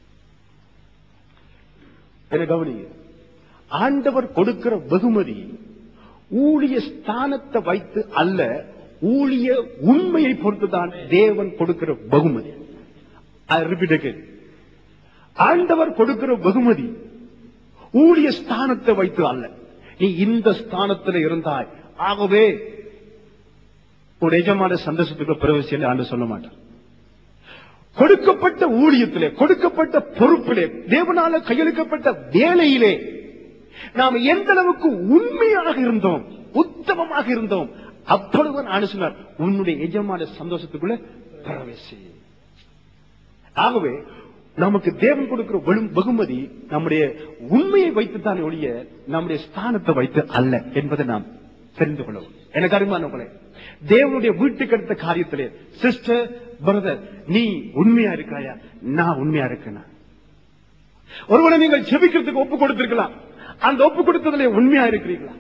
என்ன கவனிங்க ஆண்டவர் கொடுக்கிற வெகுமதி ஊழிய ஸ்தானத்தை வைத்து அல்ல ஊழிய உண்மையை பொறுத்துதான் தேவன் கொடுக்கிற வெகுமதி I repeat again. ஆண்டவர் கொடுக்கிற வெகுமதி ஊழிய ஸ்தானத்தை வைத்து அல்ல நீ இந்த ஸ்தானத்தில் இருந்தாய் ஆகவே ஒரு எஜமான சந்தோஷத்துக்கு பிரவேசியில் ஆண்டு சொல்ல மாட்டான் கொடுக்கப்பட்ட ஊழியத்திலே கொடுக்கப்பட்ட பொறுப்பிலே தேவனால கையெழுக்கப்பட்ட வேலையிலே நாம் எந்த அளவுக்கு உண்மையாக இருந்தோம் உத்தமமாக இருந்தோம் அப்பொழுது நான் சொன்னார் உன்னுடைய எஜமான சந்தோஷத்துக்குள்ள பிரவேசி ஆகவே நமக்கு தேவன் கொடுக்கிற வெறும் வெகுமதி நம்முடைய உண்மையை வைத்துத்தான் ஒழிய நம்முடைய ஸ்தானத்தை வைத்து அல்ல என்பதை நாம் தெரிந்து கொள்ளவும் எனக்கு அருமானவங்களே தேவனுடைய வீட்டுக்கு அடுத்த காரியத்திலே சிஸ்டர் பிரதர் நீ உண்மையா இருக்காயா நான் உண்மையா இருக்கேனா ஒருவனை நீங்கள் செபிக்கிறதுக்கு ஒப்பு கொடுத்திருக்கலாம் அந்த ஒப்பு கொடுத்ததிலே உண்மையா இருக்கிறீங்களா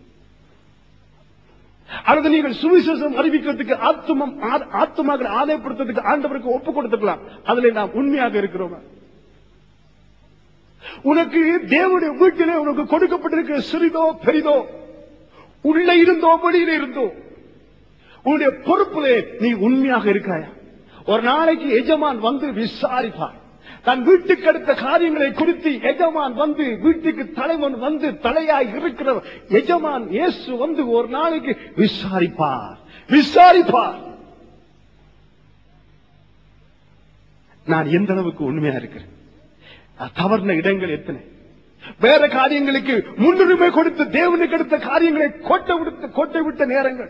அல்லது நீங்கள் சுவிசேஷம் அறிவிக்கிறதுக்கு ஆத்மம் ஆ- ஆத்மாக்களை ஆதாயப்படுத்துறதுக்கு ஆண்டவருக்கு ஒப்பு கொடுத்துக்கலாம் அதுல நாம் உண்மையாக இருக்கிறோமா உனக்கு தேவனுடைய வீட்டிலே உனக்கு கொடுக்கப்பட்டிருக்கிற சிறிதோ பெரிதோ உள்ள இருந்தோ வெளியில இருந்தோ உன்னுடைய பொறுப்பிலே நீ உண்மையாக இருக்காயா ஒரு நாளைக்கு எஜமான் வந்து விசாரிப்பார் தன் வீட்டுக்கு அடுத்த காரியங்களை குறித்து எஜமான் வந்து வீட்டுக்கு தலைவன் வந்து தலையாய் இருக்கிற எஜமான் இயேசு வந்து ஒரு நாளைக்கு விசாரிப்பார் விசாரிப்பார் நான் எந்த அளவுக்கு உண்மையா இருக்கிறேன் நான் தவறுன இடங்கள் எத்தனை வேற காரியங்களுக்கு முன்னுரிமை கொடுத்து தேவனுக்கு அடுத்த காரியங்களை கோட்டை விடுத்து கோட்டை விட்ட நேரங்கள்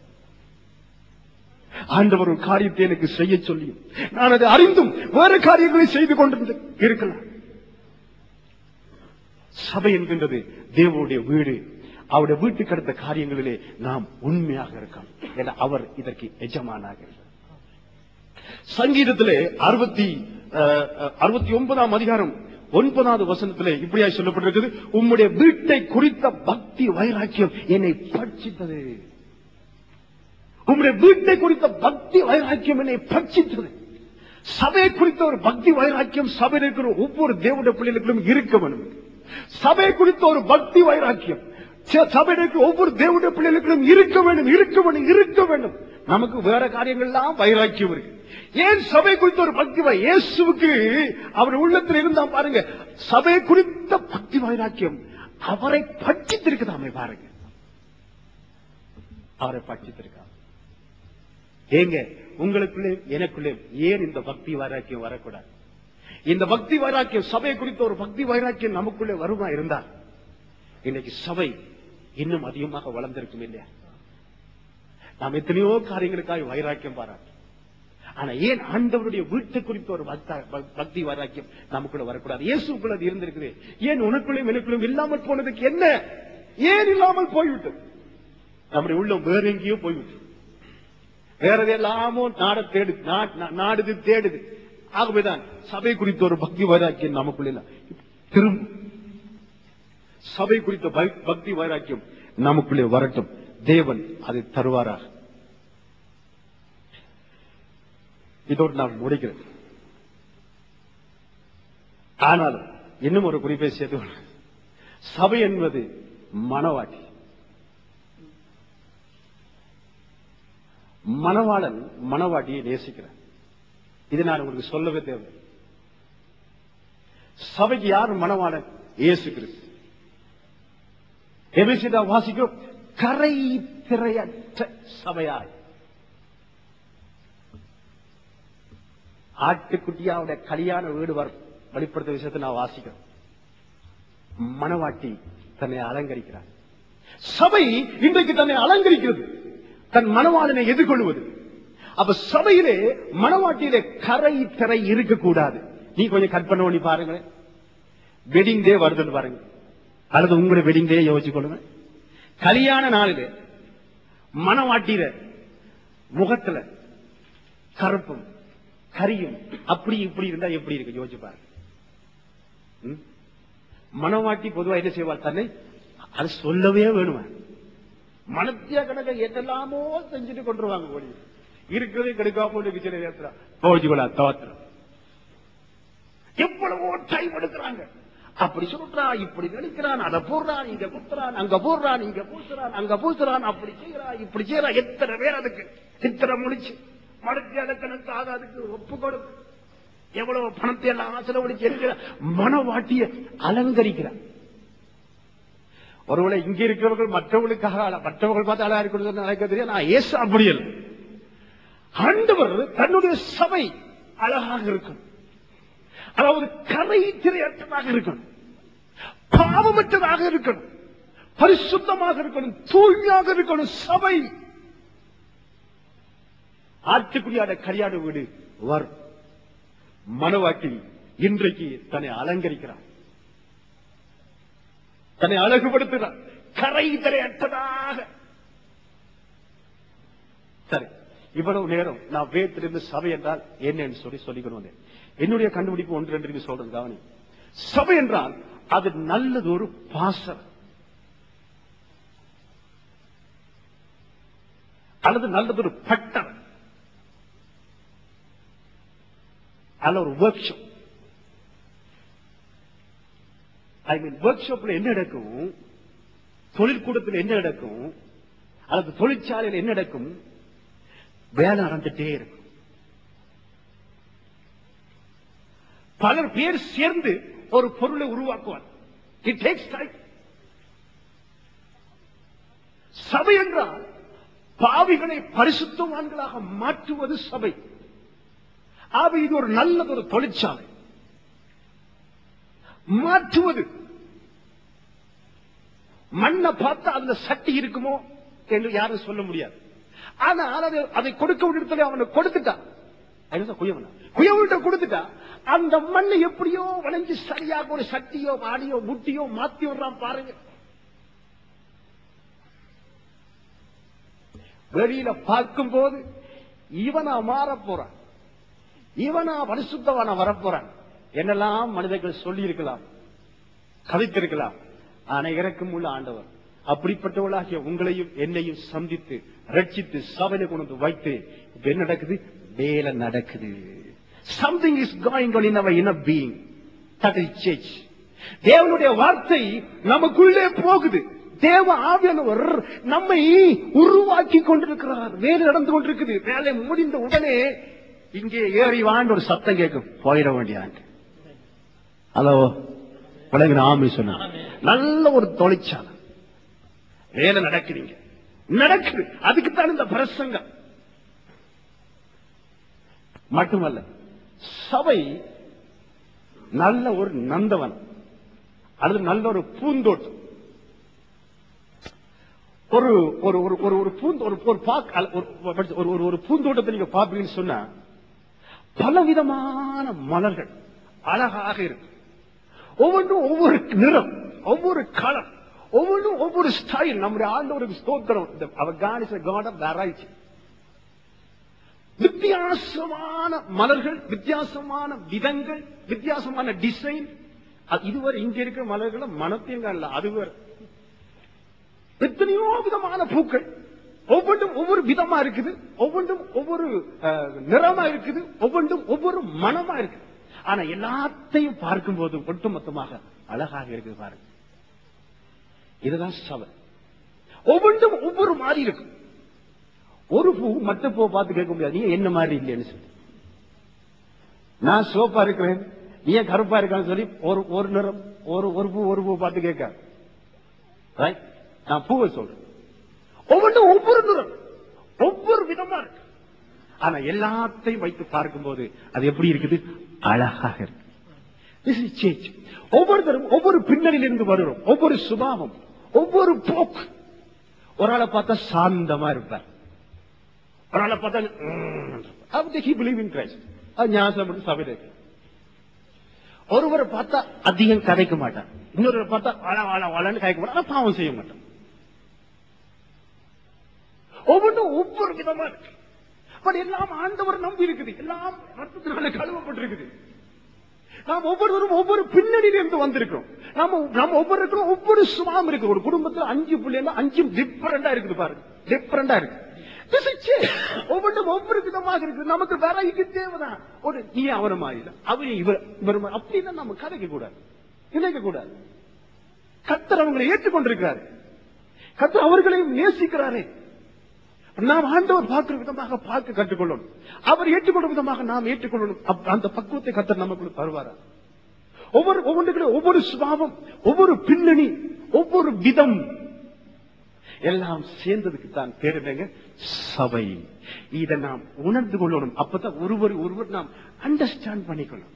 ஆண்டவர் ஒரு காரியத்தை எனக்கு செய்ய சொல்லியும் நான் அதை அறிந்தும் வேற காரியங்களை செய்து கொண்டிருந்து இருக்கலாம் சபை என்கின்றது தேவனுடைய வீடு அவருடைய வீட்டுக்கு அடுத்த காரியங்களிலே நாம் உண்மையாக இருக்கோம் என அவர் இதற்கு எஜமானாக இருக்கிறார். சங்கீதத்திலே அறுபத்தி அஹ், அஹ், அறுபத்தி ஒன்பதாம் அதிகாரம் ஒன்பதாவது வசனத்திலே இப்படியா சொல்லப்பட்டிருக்குது உம்முடைய வீட்டை குறித்த பக்தி வைராக்கியம் என்னை பட்சித்தது உம்முடைய வீட்டை குறித்த பக்தி வைராக்கியம் என்னை பட்சித்தது சபையை குறித்த ஒரு பக்தி வைராக்கியம் சபையில் இருக்கிற ஒவ்வொரு தேவனுடைய பிள்ளைகளுக்கும் இருக்க வேண்டும் சபை குறித்த ஒரு பக்தி வைராக்கியம் ச- சபையில் இருக்கிற ஒவ்வொரு தேவனுடைய பிள்ளைகளுக்கும் இருக்க வேண்டும் இருக்க வேண்டும் இருக்க வேண்டும் நமக்கு வேற காரியங்கள்லாம் வைராக்கியம் இருக்கு ஏன் சபை குறித்த ஒரு பக்தி வை- இயேசுவுக்கு அவர் உள்ளத்தில் இருந்தா பாருங்க சபை குறித்த பக்தி வைராக்கியம் அவரை பட்சித்திருக்குதாமே பாருங்க அவரை பட்சித்திருக்காங்க ஏங்க உங்களுக்குள்ளே எனக்குள்ளே ஏன் இந்த பக்தி வைராக்கியம் வரக்கூடாது இந்த பக்தி வைராக்கியம் சபை குறித்த ஒரு பக்தி வைராக்கியம் நமக்குள்ளே வருமா இருந்தா இன்னைக்கு சபை இன்னும் அதிகமாக வளர்ந்திருக்கும் இல்லையா நாம் எத்தனையோ காரியங்களுக்காக வைராக்கியம் பாராட்டு ஆனா ஏன் ஆண்டவருடைய வீட்டை குறித்த ஒரு பக்த- பக்- பக்தி வைராக்கியம் நமக்குள்ள வரக்கூடாது இயேசுக்குள்ள அது இருந்திருக்குது ஏன் உனக்குள்ளும் எனக்குள்ளும் இல்லாமல் போனதுக்கு என்ன ஏன் இல்லாமல் போய்விட்டது நம்முடைய உள்ளம் வேற எங்கேயோ போய்விட்டது வேற எல்லாமோ நாட தேடு நா- நா- நாடுது தேடுது ஆகவேதான் சபை குறித்த ஒரு பக்தி வைராக்கியம் நமக்குள்ள இல்ல. திரும்ப சபை குறித்த பை- பக்தி வைராக்கியம் நமக்குள்ளே வரட்டும் தேவன் அதை தருவாராக இதோடு நான் முடிக்கிறேன் ஆனாலும் இன்னும் ஒரு குறிப்பை சேர்த்து கொள்கிறேன். சபை என்பது மணவாட்டி மணவாளன் மணவாட்டியை நேசிக்கிறான் இது நான் உங்களுக்கு சொல்லவே தேவை சபைக்கு யார் மணவாளன் இயேசு கிறிஸ்து எபிசிதா வாசிக்கும் கரை திரையற்ற சபையாய் ஆட்டுக்குட்டியாவுடைய கல்யாண வீடு வரும் வெளிப்படுத்த விஷயத்தை நான் வாசிக்கிறேன் மணவாட்டி தன்னை அலங்கரிக்கிறார் சபை இன்றைக்கு தன்னை அலங்கரிக்கிறது தன் மணவாளனை எதிர்கொள்வது அப்ப சபையிலே மணவாட்டியிலே கரை திரை இருக்கக்கூடாது நீ கொஞ்சம் கற்பனை பண்ணி பாருங்களேன் வெட்டிங் டே வருதுன்னு பாருங்க அல்லது உங்களுடைய வெட்டிங் டே யோசிச்சு கொள்ளுங்க கல்யாண நாளிலே மணவாட்டியில முகத்துல கருப்பும் கரியும் அப்படி இப்படி இருந்தா எப்படி இருக்கு யோசிச்சு பாருங்க ம்? மணவாட்டி பொதுவா என்ன செய்வாள் தன்னை அது சொல்லவே வேணுமா மனத்திய கணக்க என்னெல்லாமோ செஞ்சுட்டு கொண்டுருவாங்க ஓடி இருக்கிறதே கெடுக்காம இருக்கு சில நேரத்துல போச்சுக்கொள்ளா தோத்திரம் எவ்வளவோ டைம் எடுக்கிறாங்க அப்படி சொல்றான் இப்படி நினைக்கிறான் அதை போடுறான் இங்க குத்துறான் அங்க போடுறான் இங்க பூசுறான் அங்க பூசுறான் அப்படி செய்யறான் இப்படி செய்யறான் எத்தனை பேர் அதுக்கு சித்திரை முடிச்சு மனத்திய கணக்காக அதுக்கு ஒப்பு கொடுக்கு எவ்வளவு பணத்தை எல்லாம் செலவழிச்சு இருக்கிற மனவாட்டிய அலங்கரிக்கிறார் ஒருவேளை இங்க இருக்கிறவர்கள் மற்றவர்களுக்காக அழ- மற்றவர்கள் பார்த்து அழகா இருக்கிறது நினைக்க தெரியும் நான் ஏசு அப்படி இல்லை ஆண்டவர் தன்னுடைய சபை அழகாக இருக்கும் அதாவது கரை திரையற்றதாக இருக்கணும் பாவமற்றதாக இருக்கணும் பரிசுத்தமாக இருக்கணும் தூய்மையாக இருக்கணும் சபை ஆட்டுக்குடியான கல்யாண வீடு வரும் மனவாட்டி இன்றைக்கு தன்னை அலங்கரிக்கிறார் தன்னை அழகுபடுத்துகிறார் கரை திரையற்றதாக சரி இவ்வளவு நேரம் நான் வேத்திலிருந்து சபை என்றால் என்னன்னு சொல்லி சொல்லிக்கணும் வந்தேன். என்னுடைய கண்டுபிடிப்பு ஒன்று ரெண்டு இருக்கு சொல்றேன் கவனி சபை என்றால் அது நல்லது ஒரு பாசம் அல்லது நல்லது ஒரு பட்டம் அல்ல ஒரு ஒர்க் ஷாப் ஐ மீன் ஒர்க் ஷாப்ல என்ன நடக்கும் தொழிற்கூடத்தில் என்ன நடக்கும் அல்லது தொழிற்சாலையில் என்ன நடக்கும் வேலை நடந்துட்டே இருக்கும் பலர் பேர் சேர்ந்து ஒரு பொருளை உருவாக்குவார் இட் டேக்ஸ் டைம் சபை என்றால் பாவிகளை பரிசுத்தவான்களாக மாற்றுவது சபை ஆக இது ஒரு நல்லது ஒரு தொழிற்சாலை மாற்றுவது மண்ணை பார்த்தா அதுல சட்டி இருக்குமோ என்று யாரும் சொல்ல முடியாது ஆனால் அது அதை கொடுக்க விடத்துல அவனை கொடுத்துட்டான் குயவன்கிட்ட கொடுத்துட்டா அந்த மண்ணை எப்படியோ வளைஞ்சு சரியாக ஒரு சட்டியோ வாடியோ முட்டியோ மாத்தி விடுறான் பாருங்க வெளியில பார்க்கும் போது இவனா மாற போறான் இவனா பரிசுத்தவனா வரப்போறான் என்னெல்லாம் மனிதர்கள் சொல்லி இருக்கலாம் கவித்திருக்கலாம் ஆனா இறக்கும் உள்ள ஆண்டவர் அப்படிப்பட்டவளாகிய உங்களையும் என்னையும் சந்தித்து ரட்சித்து சபையில கொண்டு வந்து வைத்து இப்ப என்ன நடக்குது வேலை நடக்குது something is going on in our inner being that is change தேவனுடைய வார்த்தை நமக்குள்ளே போகுது தேவ ஆவியானவர் நம்மை உருவாக்கி கொண்டிருக்கிறார் வேலை நடந்து கொண்டிருக்குது வேலை முடிந்த உடனே இங்கே ஏறி வாண்டு ஒரு சத்தம் கேட்கும் போயிட வேண்டியாண்டு ஹலோ விளங்கின ஆமி சொன்னா நல்ல ஒரு தொழிற்சாலை வேலை நடக்குதுங்க நடக்குது அதுக்குத்தான் இந்த பிரசங்கம் மட்டுமல்ல சபை நல்ல ஒரு நந்தவன் அல்லது நல்ல ஒரு பூந்தோட்டம் ஒரு ஒரு ஒரு ஒரு ஒரு பூந்த ஒரு ஒரு பாக் அல்ல, ஒரு ஒரு ஒரு ஒரு பூந்தோட்டத்தை நீங்க பாப்பீங்கன்னு சொன்னா பலவிதமான மலர்கள் அழகாக இருக்கு ஒவ்வொன்றும் ஒவ்வொரு நிறம் ஒவ்வொரு கலர் ஒவ்வொன்றும் ஒவ்வொரு ஸ்டைல் நம்முடைய ஆண்டவருக்கு ஸ்தோத்திரம் இந்த அவர் God is God of variety வித்தியாசமான மலர்கள் வித்தியாசமான விதங்கள் வித்தியாசமான டிசைன் இதுவரை இங்க இருக்கிற மலர்கள் மனத்தையும் அல்ல அது வேற எத்தனையோ விதமான பூக்கள் ஒவ்வொன்றும் ஒவ்வொரு விதமா இருக்குது ஒவ்வொன்றும் ஒவ்வொரு அஹ், நிறமா இருக்குது ஒவ்வொன்றும் ஒவ்வொரு மனமா இருக்குது ஆனா எல்லாத்தையும் பார்க்கும்போது ஒட்டுமொத்தமாக அழகாக இருக்குது பாருங்க இதுதான் சபை ஒவ்வொன்றும் ஒவ்வொரு மாதிரி இருக்கும் ஒரு பூ மற்ற பூ பார்த்து கேட்க முடியாது நீ என்ன மாதிரி இல்லைன்னு சொல்லி நான் சோப்பா இருக்கிறேன் நீ ஏன் கருப்பா இருக்கான்னு சொல்லி ஒரு ஒரு நிறம் ஒரு ஒரு பூ ஒரு பூ பார்த்து கேட்க Right? நான் பூவை சொல்றேன் ஒவ்வொன்றும் ஒவ்வொரு நிறம் ஒவ்வொரு விதமா இருக்கு ஆனா எல்லாத்தையும் வைத்து பார்க்கும்போது அது எப்படி இருக்குது அழகாக இருக்கு This is change. ஒவ்வொருத்தரும் ஒவ்வொரு பின்னணியிலிருந்து வருகிறோம் ஒவ்வொரு சுபாவம் ஒவ்வொரு போக்கு ஒரு ஆளை பார்த்தா சாந்தமா இருப்பார் ஒரு ஆளை பார்த்தா "ம்" அப்படி he believe in Christ. அது ஞாபகம் சபையில இருக்கு ஒருவரை பார்த்தா அதிகம் கதைக்க மாட்டார் இன்னொருவரை பார்த்தா வள வள வளன்னு கதைக்க மாட்டார் ஆனா பாவம் செய்ய மாட்டான் ஒவ்வொன்றும் ஒவ்வொரு விதமா இருக்கு பட் எல்லாம் ஆண்டவர் நம்பி இருக்குது எல்லாம் ரத்தத்தினால கழுவப்பட்டிருக்குது நாம் ஒவ்வொருவரும் ஒவ்வொரு பின்னணியில இருந்து வந்திருக்கிறோம் நாம நம்ம ஒவ்வொருக்கும் ஒவ்வொரு சுபாவம் இருக்கு ஒரு குடும்பத்துல அஞ்சு பிள்ளைங்க அஞ்சும் டிஃபரெண்டா இருக்குது பாருங்க டிஃபரெண்டா இருக்கு This is change. ஒவ்வொன்றும் ஒவ்வொரு விதமாக இருக்கு நமக்கு வேற இது தேவைதான் ஒரு நீ அவன மாதிரி இல்ல அவன் இவர் இவர் மாதிரி. அப்படின்னா நம்ம கதைக்க கூடாது நினைக்க கூடாது கத்தர் அவங்களை ஏற்றுக்கொண்டிருக்கிறாரு கத்தர் அவர்களையும் நேசிக்கிறாரே நாம் ஆண்டவர் பார்க்கிற விதமாக பார்க்க கற்றுக்கொள்ளணும் அவர் ஏற்றுக்கொள்ளும் விதமாக நாம் ஏற்றுக்கொள்ளணும் அப்ப அந்த பக்குவத்தை கத்தர் நமக்குள்ள தருவாரா ஒவ்வொரு ஒவ்வொன்றுகளும் ஒவ்வொரு சுபாவம் ஒவ்வொரு பின்னணி ஒவ்வொரு விதம் எல்லாம் சேர்ந்ததுக்கு தான் பேர் என்னங்க சபை இதை நாம் உணர்ந்து கொள்ளணும் அப்பதான் ஒருவர் ஒருவர் நாம் அண்டர்ஸ்டாண்ட் பண்ணிக்கணும்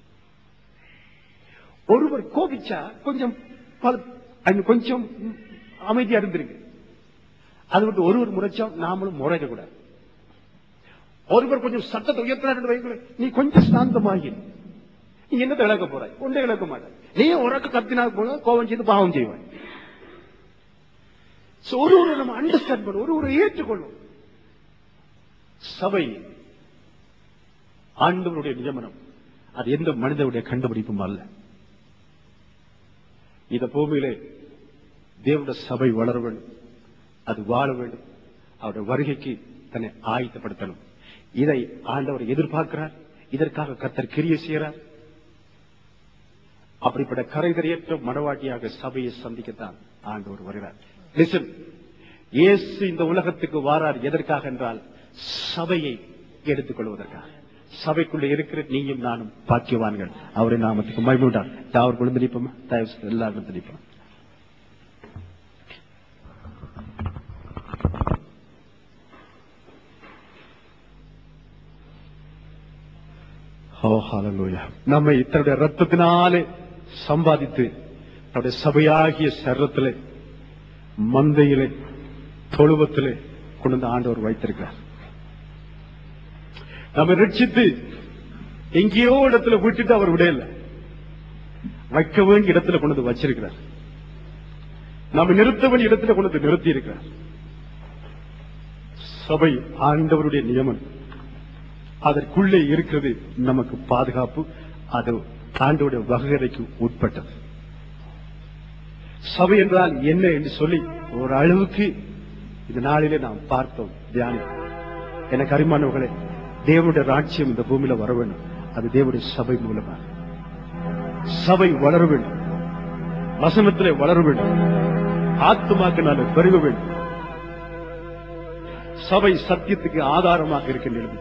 ஒருவர் கோபிச்சா கொஞ்சம் பல- அங்க கொஞ்சம் அமைதியா இருந்திருக்கு அது விட்டு ஒருவர் முறைச்சா நாமளும் முறைக்க கூடாது ஒருவர் கொஞ்சம் சத்தத்தை உயர்த்தினார் வைங்களேன் நீ கொஞ்சம் சாந்தமாகி நீ என்னத்தை இழக்க போறாய் ஒன்றை இழக்க மாட்டாய் நீ உறக்க கத்தினா போல கோபம் செய்து பாவம் செய்வாய் So, ஒரு ஒரு நம்ம அண்டர்ஸ்டாண்ட் பண்ணும் ஒரு ஒரு ஏற்றுக்கொள்ளும் சபை ஆண்டவருடைய நியமனம் அது எந்த மனிதனுடைய கண்டுபிடிப்பும் அல்ல இந்த பூமியிலே தேவனுடைய சபை வளர வேண்டும் அது வாழ வேண்டும் அவருடைய வருகைக்கு தன்னை ஆயத்தப்படுத்தணும் இதை ஆண்டவர் எதிர்பார்க்கிறார் இதற்காக கத்தர் கிரிய செய்கிறார் அப்படிப்பட்ட கரைதறியற்ற மனவாட்டியாக சபையை சந்திக்கத்தான் ஆண்டவர் வருகிறார் லிசன் இயேசு இந்த உலகத்துக்கு வாரார் எதற்காக என்றால் சபையை எடுத்துக் கொள்வதற்காக சபைக்குள்ள இருக்கிற நீயும் நானும் பாக்கியவான்கள் அவரை நாமத்துக்கு மகிழ்வுண்டார் அவர் குழந்தை நிற்போமா தயவு செய்து எல்லாரும் நிற்போம் ஓ ஹalleluya நம்மை தன்னுடைய ரத்தத்தினாலே சம்பாதித்து நம்முடைய சபையாகிய சரத்திலே மந்தையிலே தொழுவத்திலே கொண்டு வந்து ஆண்டவர் வைத்திருக்கிறார் நம்ம ரட்சித்து எங்கேயோ இடத்துல விட்டுட்டு அவர் விடையில வைக்க வேண்டிய இடத்துல கொண்டு வந்து வச்சிருக்கிறார் நம்ம நிறுத்த வேண்டிய இடத்துல கொண்டு வந்து நிறுத்தி இருக்கிறார் சபை ஆண்டவருடைய நியமனம் அதற்குள்ளே இருக்கிறது நமக்கு பாதுகாப்பு அது ஆண்டோட வகையறைக்கு உட்பட்டது சபை என்றால் என்ன என்று சொல்லி ஒரு அளவுக்கு இந்த நாளிலே நாம் பார்த்தோம் தியானம் எனக்கு அரிமானவர்களே தேவனுடைய ராட்சியம் இந்த பூமியில வர வேண்டும் அது தேவனுடைய சபை மூலமாக சபை வளர வேண்டும் வசனத்திலே வளர வேண்டும் ஆத்துமாக்கினால பெருக வேண்டும் சபை சத்தியத்துக்கு ஆதாரமாக இருக்கின்றது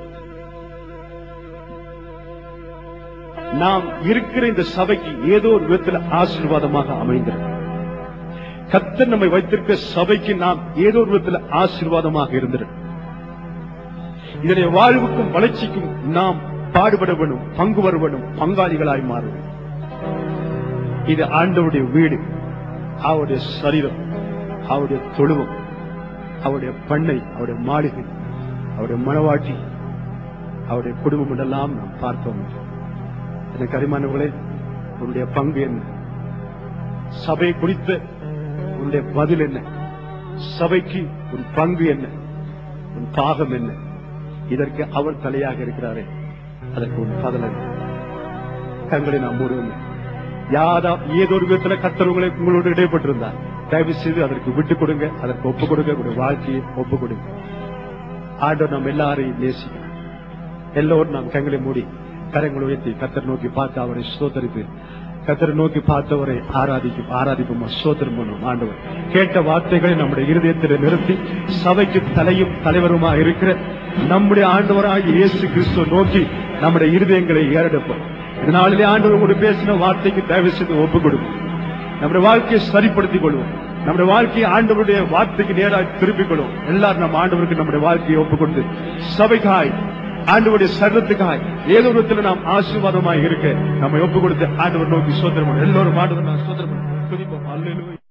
நாம் இருக்கிற இந்த சபைக்கு ஏதோ ஒரு விதத்தில் ஆசீர்வாதமாக அமைந்திருக்கும் கத்தர் நம்மை வைத்திருக்க சபைக்கு நாம் ஏதோ ஒரு விதத்தில் ஆசீர்வாதமாக இருந்திருக்கும் இதனுடைய வாழ்வுக்கும் வளர்ச்சிக்கும் நாம் பாடுபட வேண்டும் பங்கு வர வேண்டும் பங்காளிகளாய் மாற வேண்டும் இது ஆண்டவருடைய வீடு அவருடைய சரீரம் அவருடைய தொழுவம் அவருடைய பண்ணை அவருடைய மாளிகை அவருடைய மனவாட்டி அவருடைய குடும்பம் என்றெல்லாம் நாம் பார்த்தோம் எனக்கு அரிமானவர்களே உன்னுடைய பங்கு என்ன சபை குறித்த உன்னுடைய பதில் என்ன சபைக்கு உன் பங்கு என்ன உன் பாகம் என்ன இதற்கு அவர் தலையாக இருக்கிறாரே அதற்கு உன் பதில் என்ன கண்களை நாம் மூடுவோம் யாரா ஏதோ ஒரு விதத்துல கத்தர் உங்களோடு இடைப்பட்டிருந்தார் தயவு செய்து அதற்கு விட்டு கொடுங்க அதற்கு ஒப்பு கொடுங்க உங்களுடைய வாழ்க்கையை ஒப்பு கொடுங்க ஆண்டவர் நாம் எல்லாரையும் நேசிக்கிறோம் எல்லோரும் நாம் கண்களை மூடி கரங்களை உயர்த்தி கத்தர் நோக்கி பார்த்து அவரை சோதரித்து கத்தரை நோக்கி பார்த்தவரை ஆராதிக்கும் ஆராதிப்போம் சோதரம் பண்ணும் ஆண்டவர் கேட்ட வார்த்தைகளை நம்முடைய இருதயத்தில் நிறுத்தி சபைக்கு தலையும் தலைவருமா இருக்கிற நம்முடைய ஆண்டவராகிய இயேசு கிறிஸ்துவ நோக்கி நம்முடைய இருதயங்களை ஏறெடுப்போம் இதனாலே ஆண்டவர் கூட பேசின வார்த்தைக்கு தயவு செய்து ஒப்பு கொடுக்கும் நம்முடைய வாழ்க்கையை சரிப்படுத்திக் கொள்வோம் நம்முடைய வாழ்க்கையை ஆண்டவருடைய வார்த்தைக்கு நேராக திருப்பிக் கொள்வோம் எல்லாரும் நம்ம ஆண்டவருக்கு நம்முடைய வாழ்க்கையை ஒப்புக் கொடுத்து சபைக்காய் ஆண்டவருடைய சரீரத்துக்காய் ஏதோ ஒரு விதத்துல நாம் ஆசீர்வாதமாய் இருக்க நம்ம ஒப்பு கொடுத்து ஆண்டவர் நோக்கி சோதரம் எல்லோரும் ஆண்டவர் நான் சோதரம் துதிப்போம் அல்லேலூயா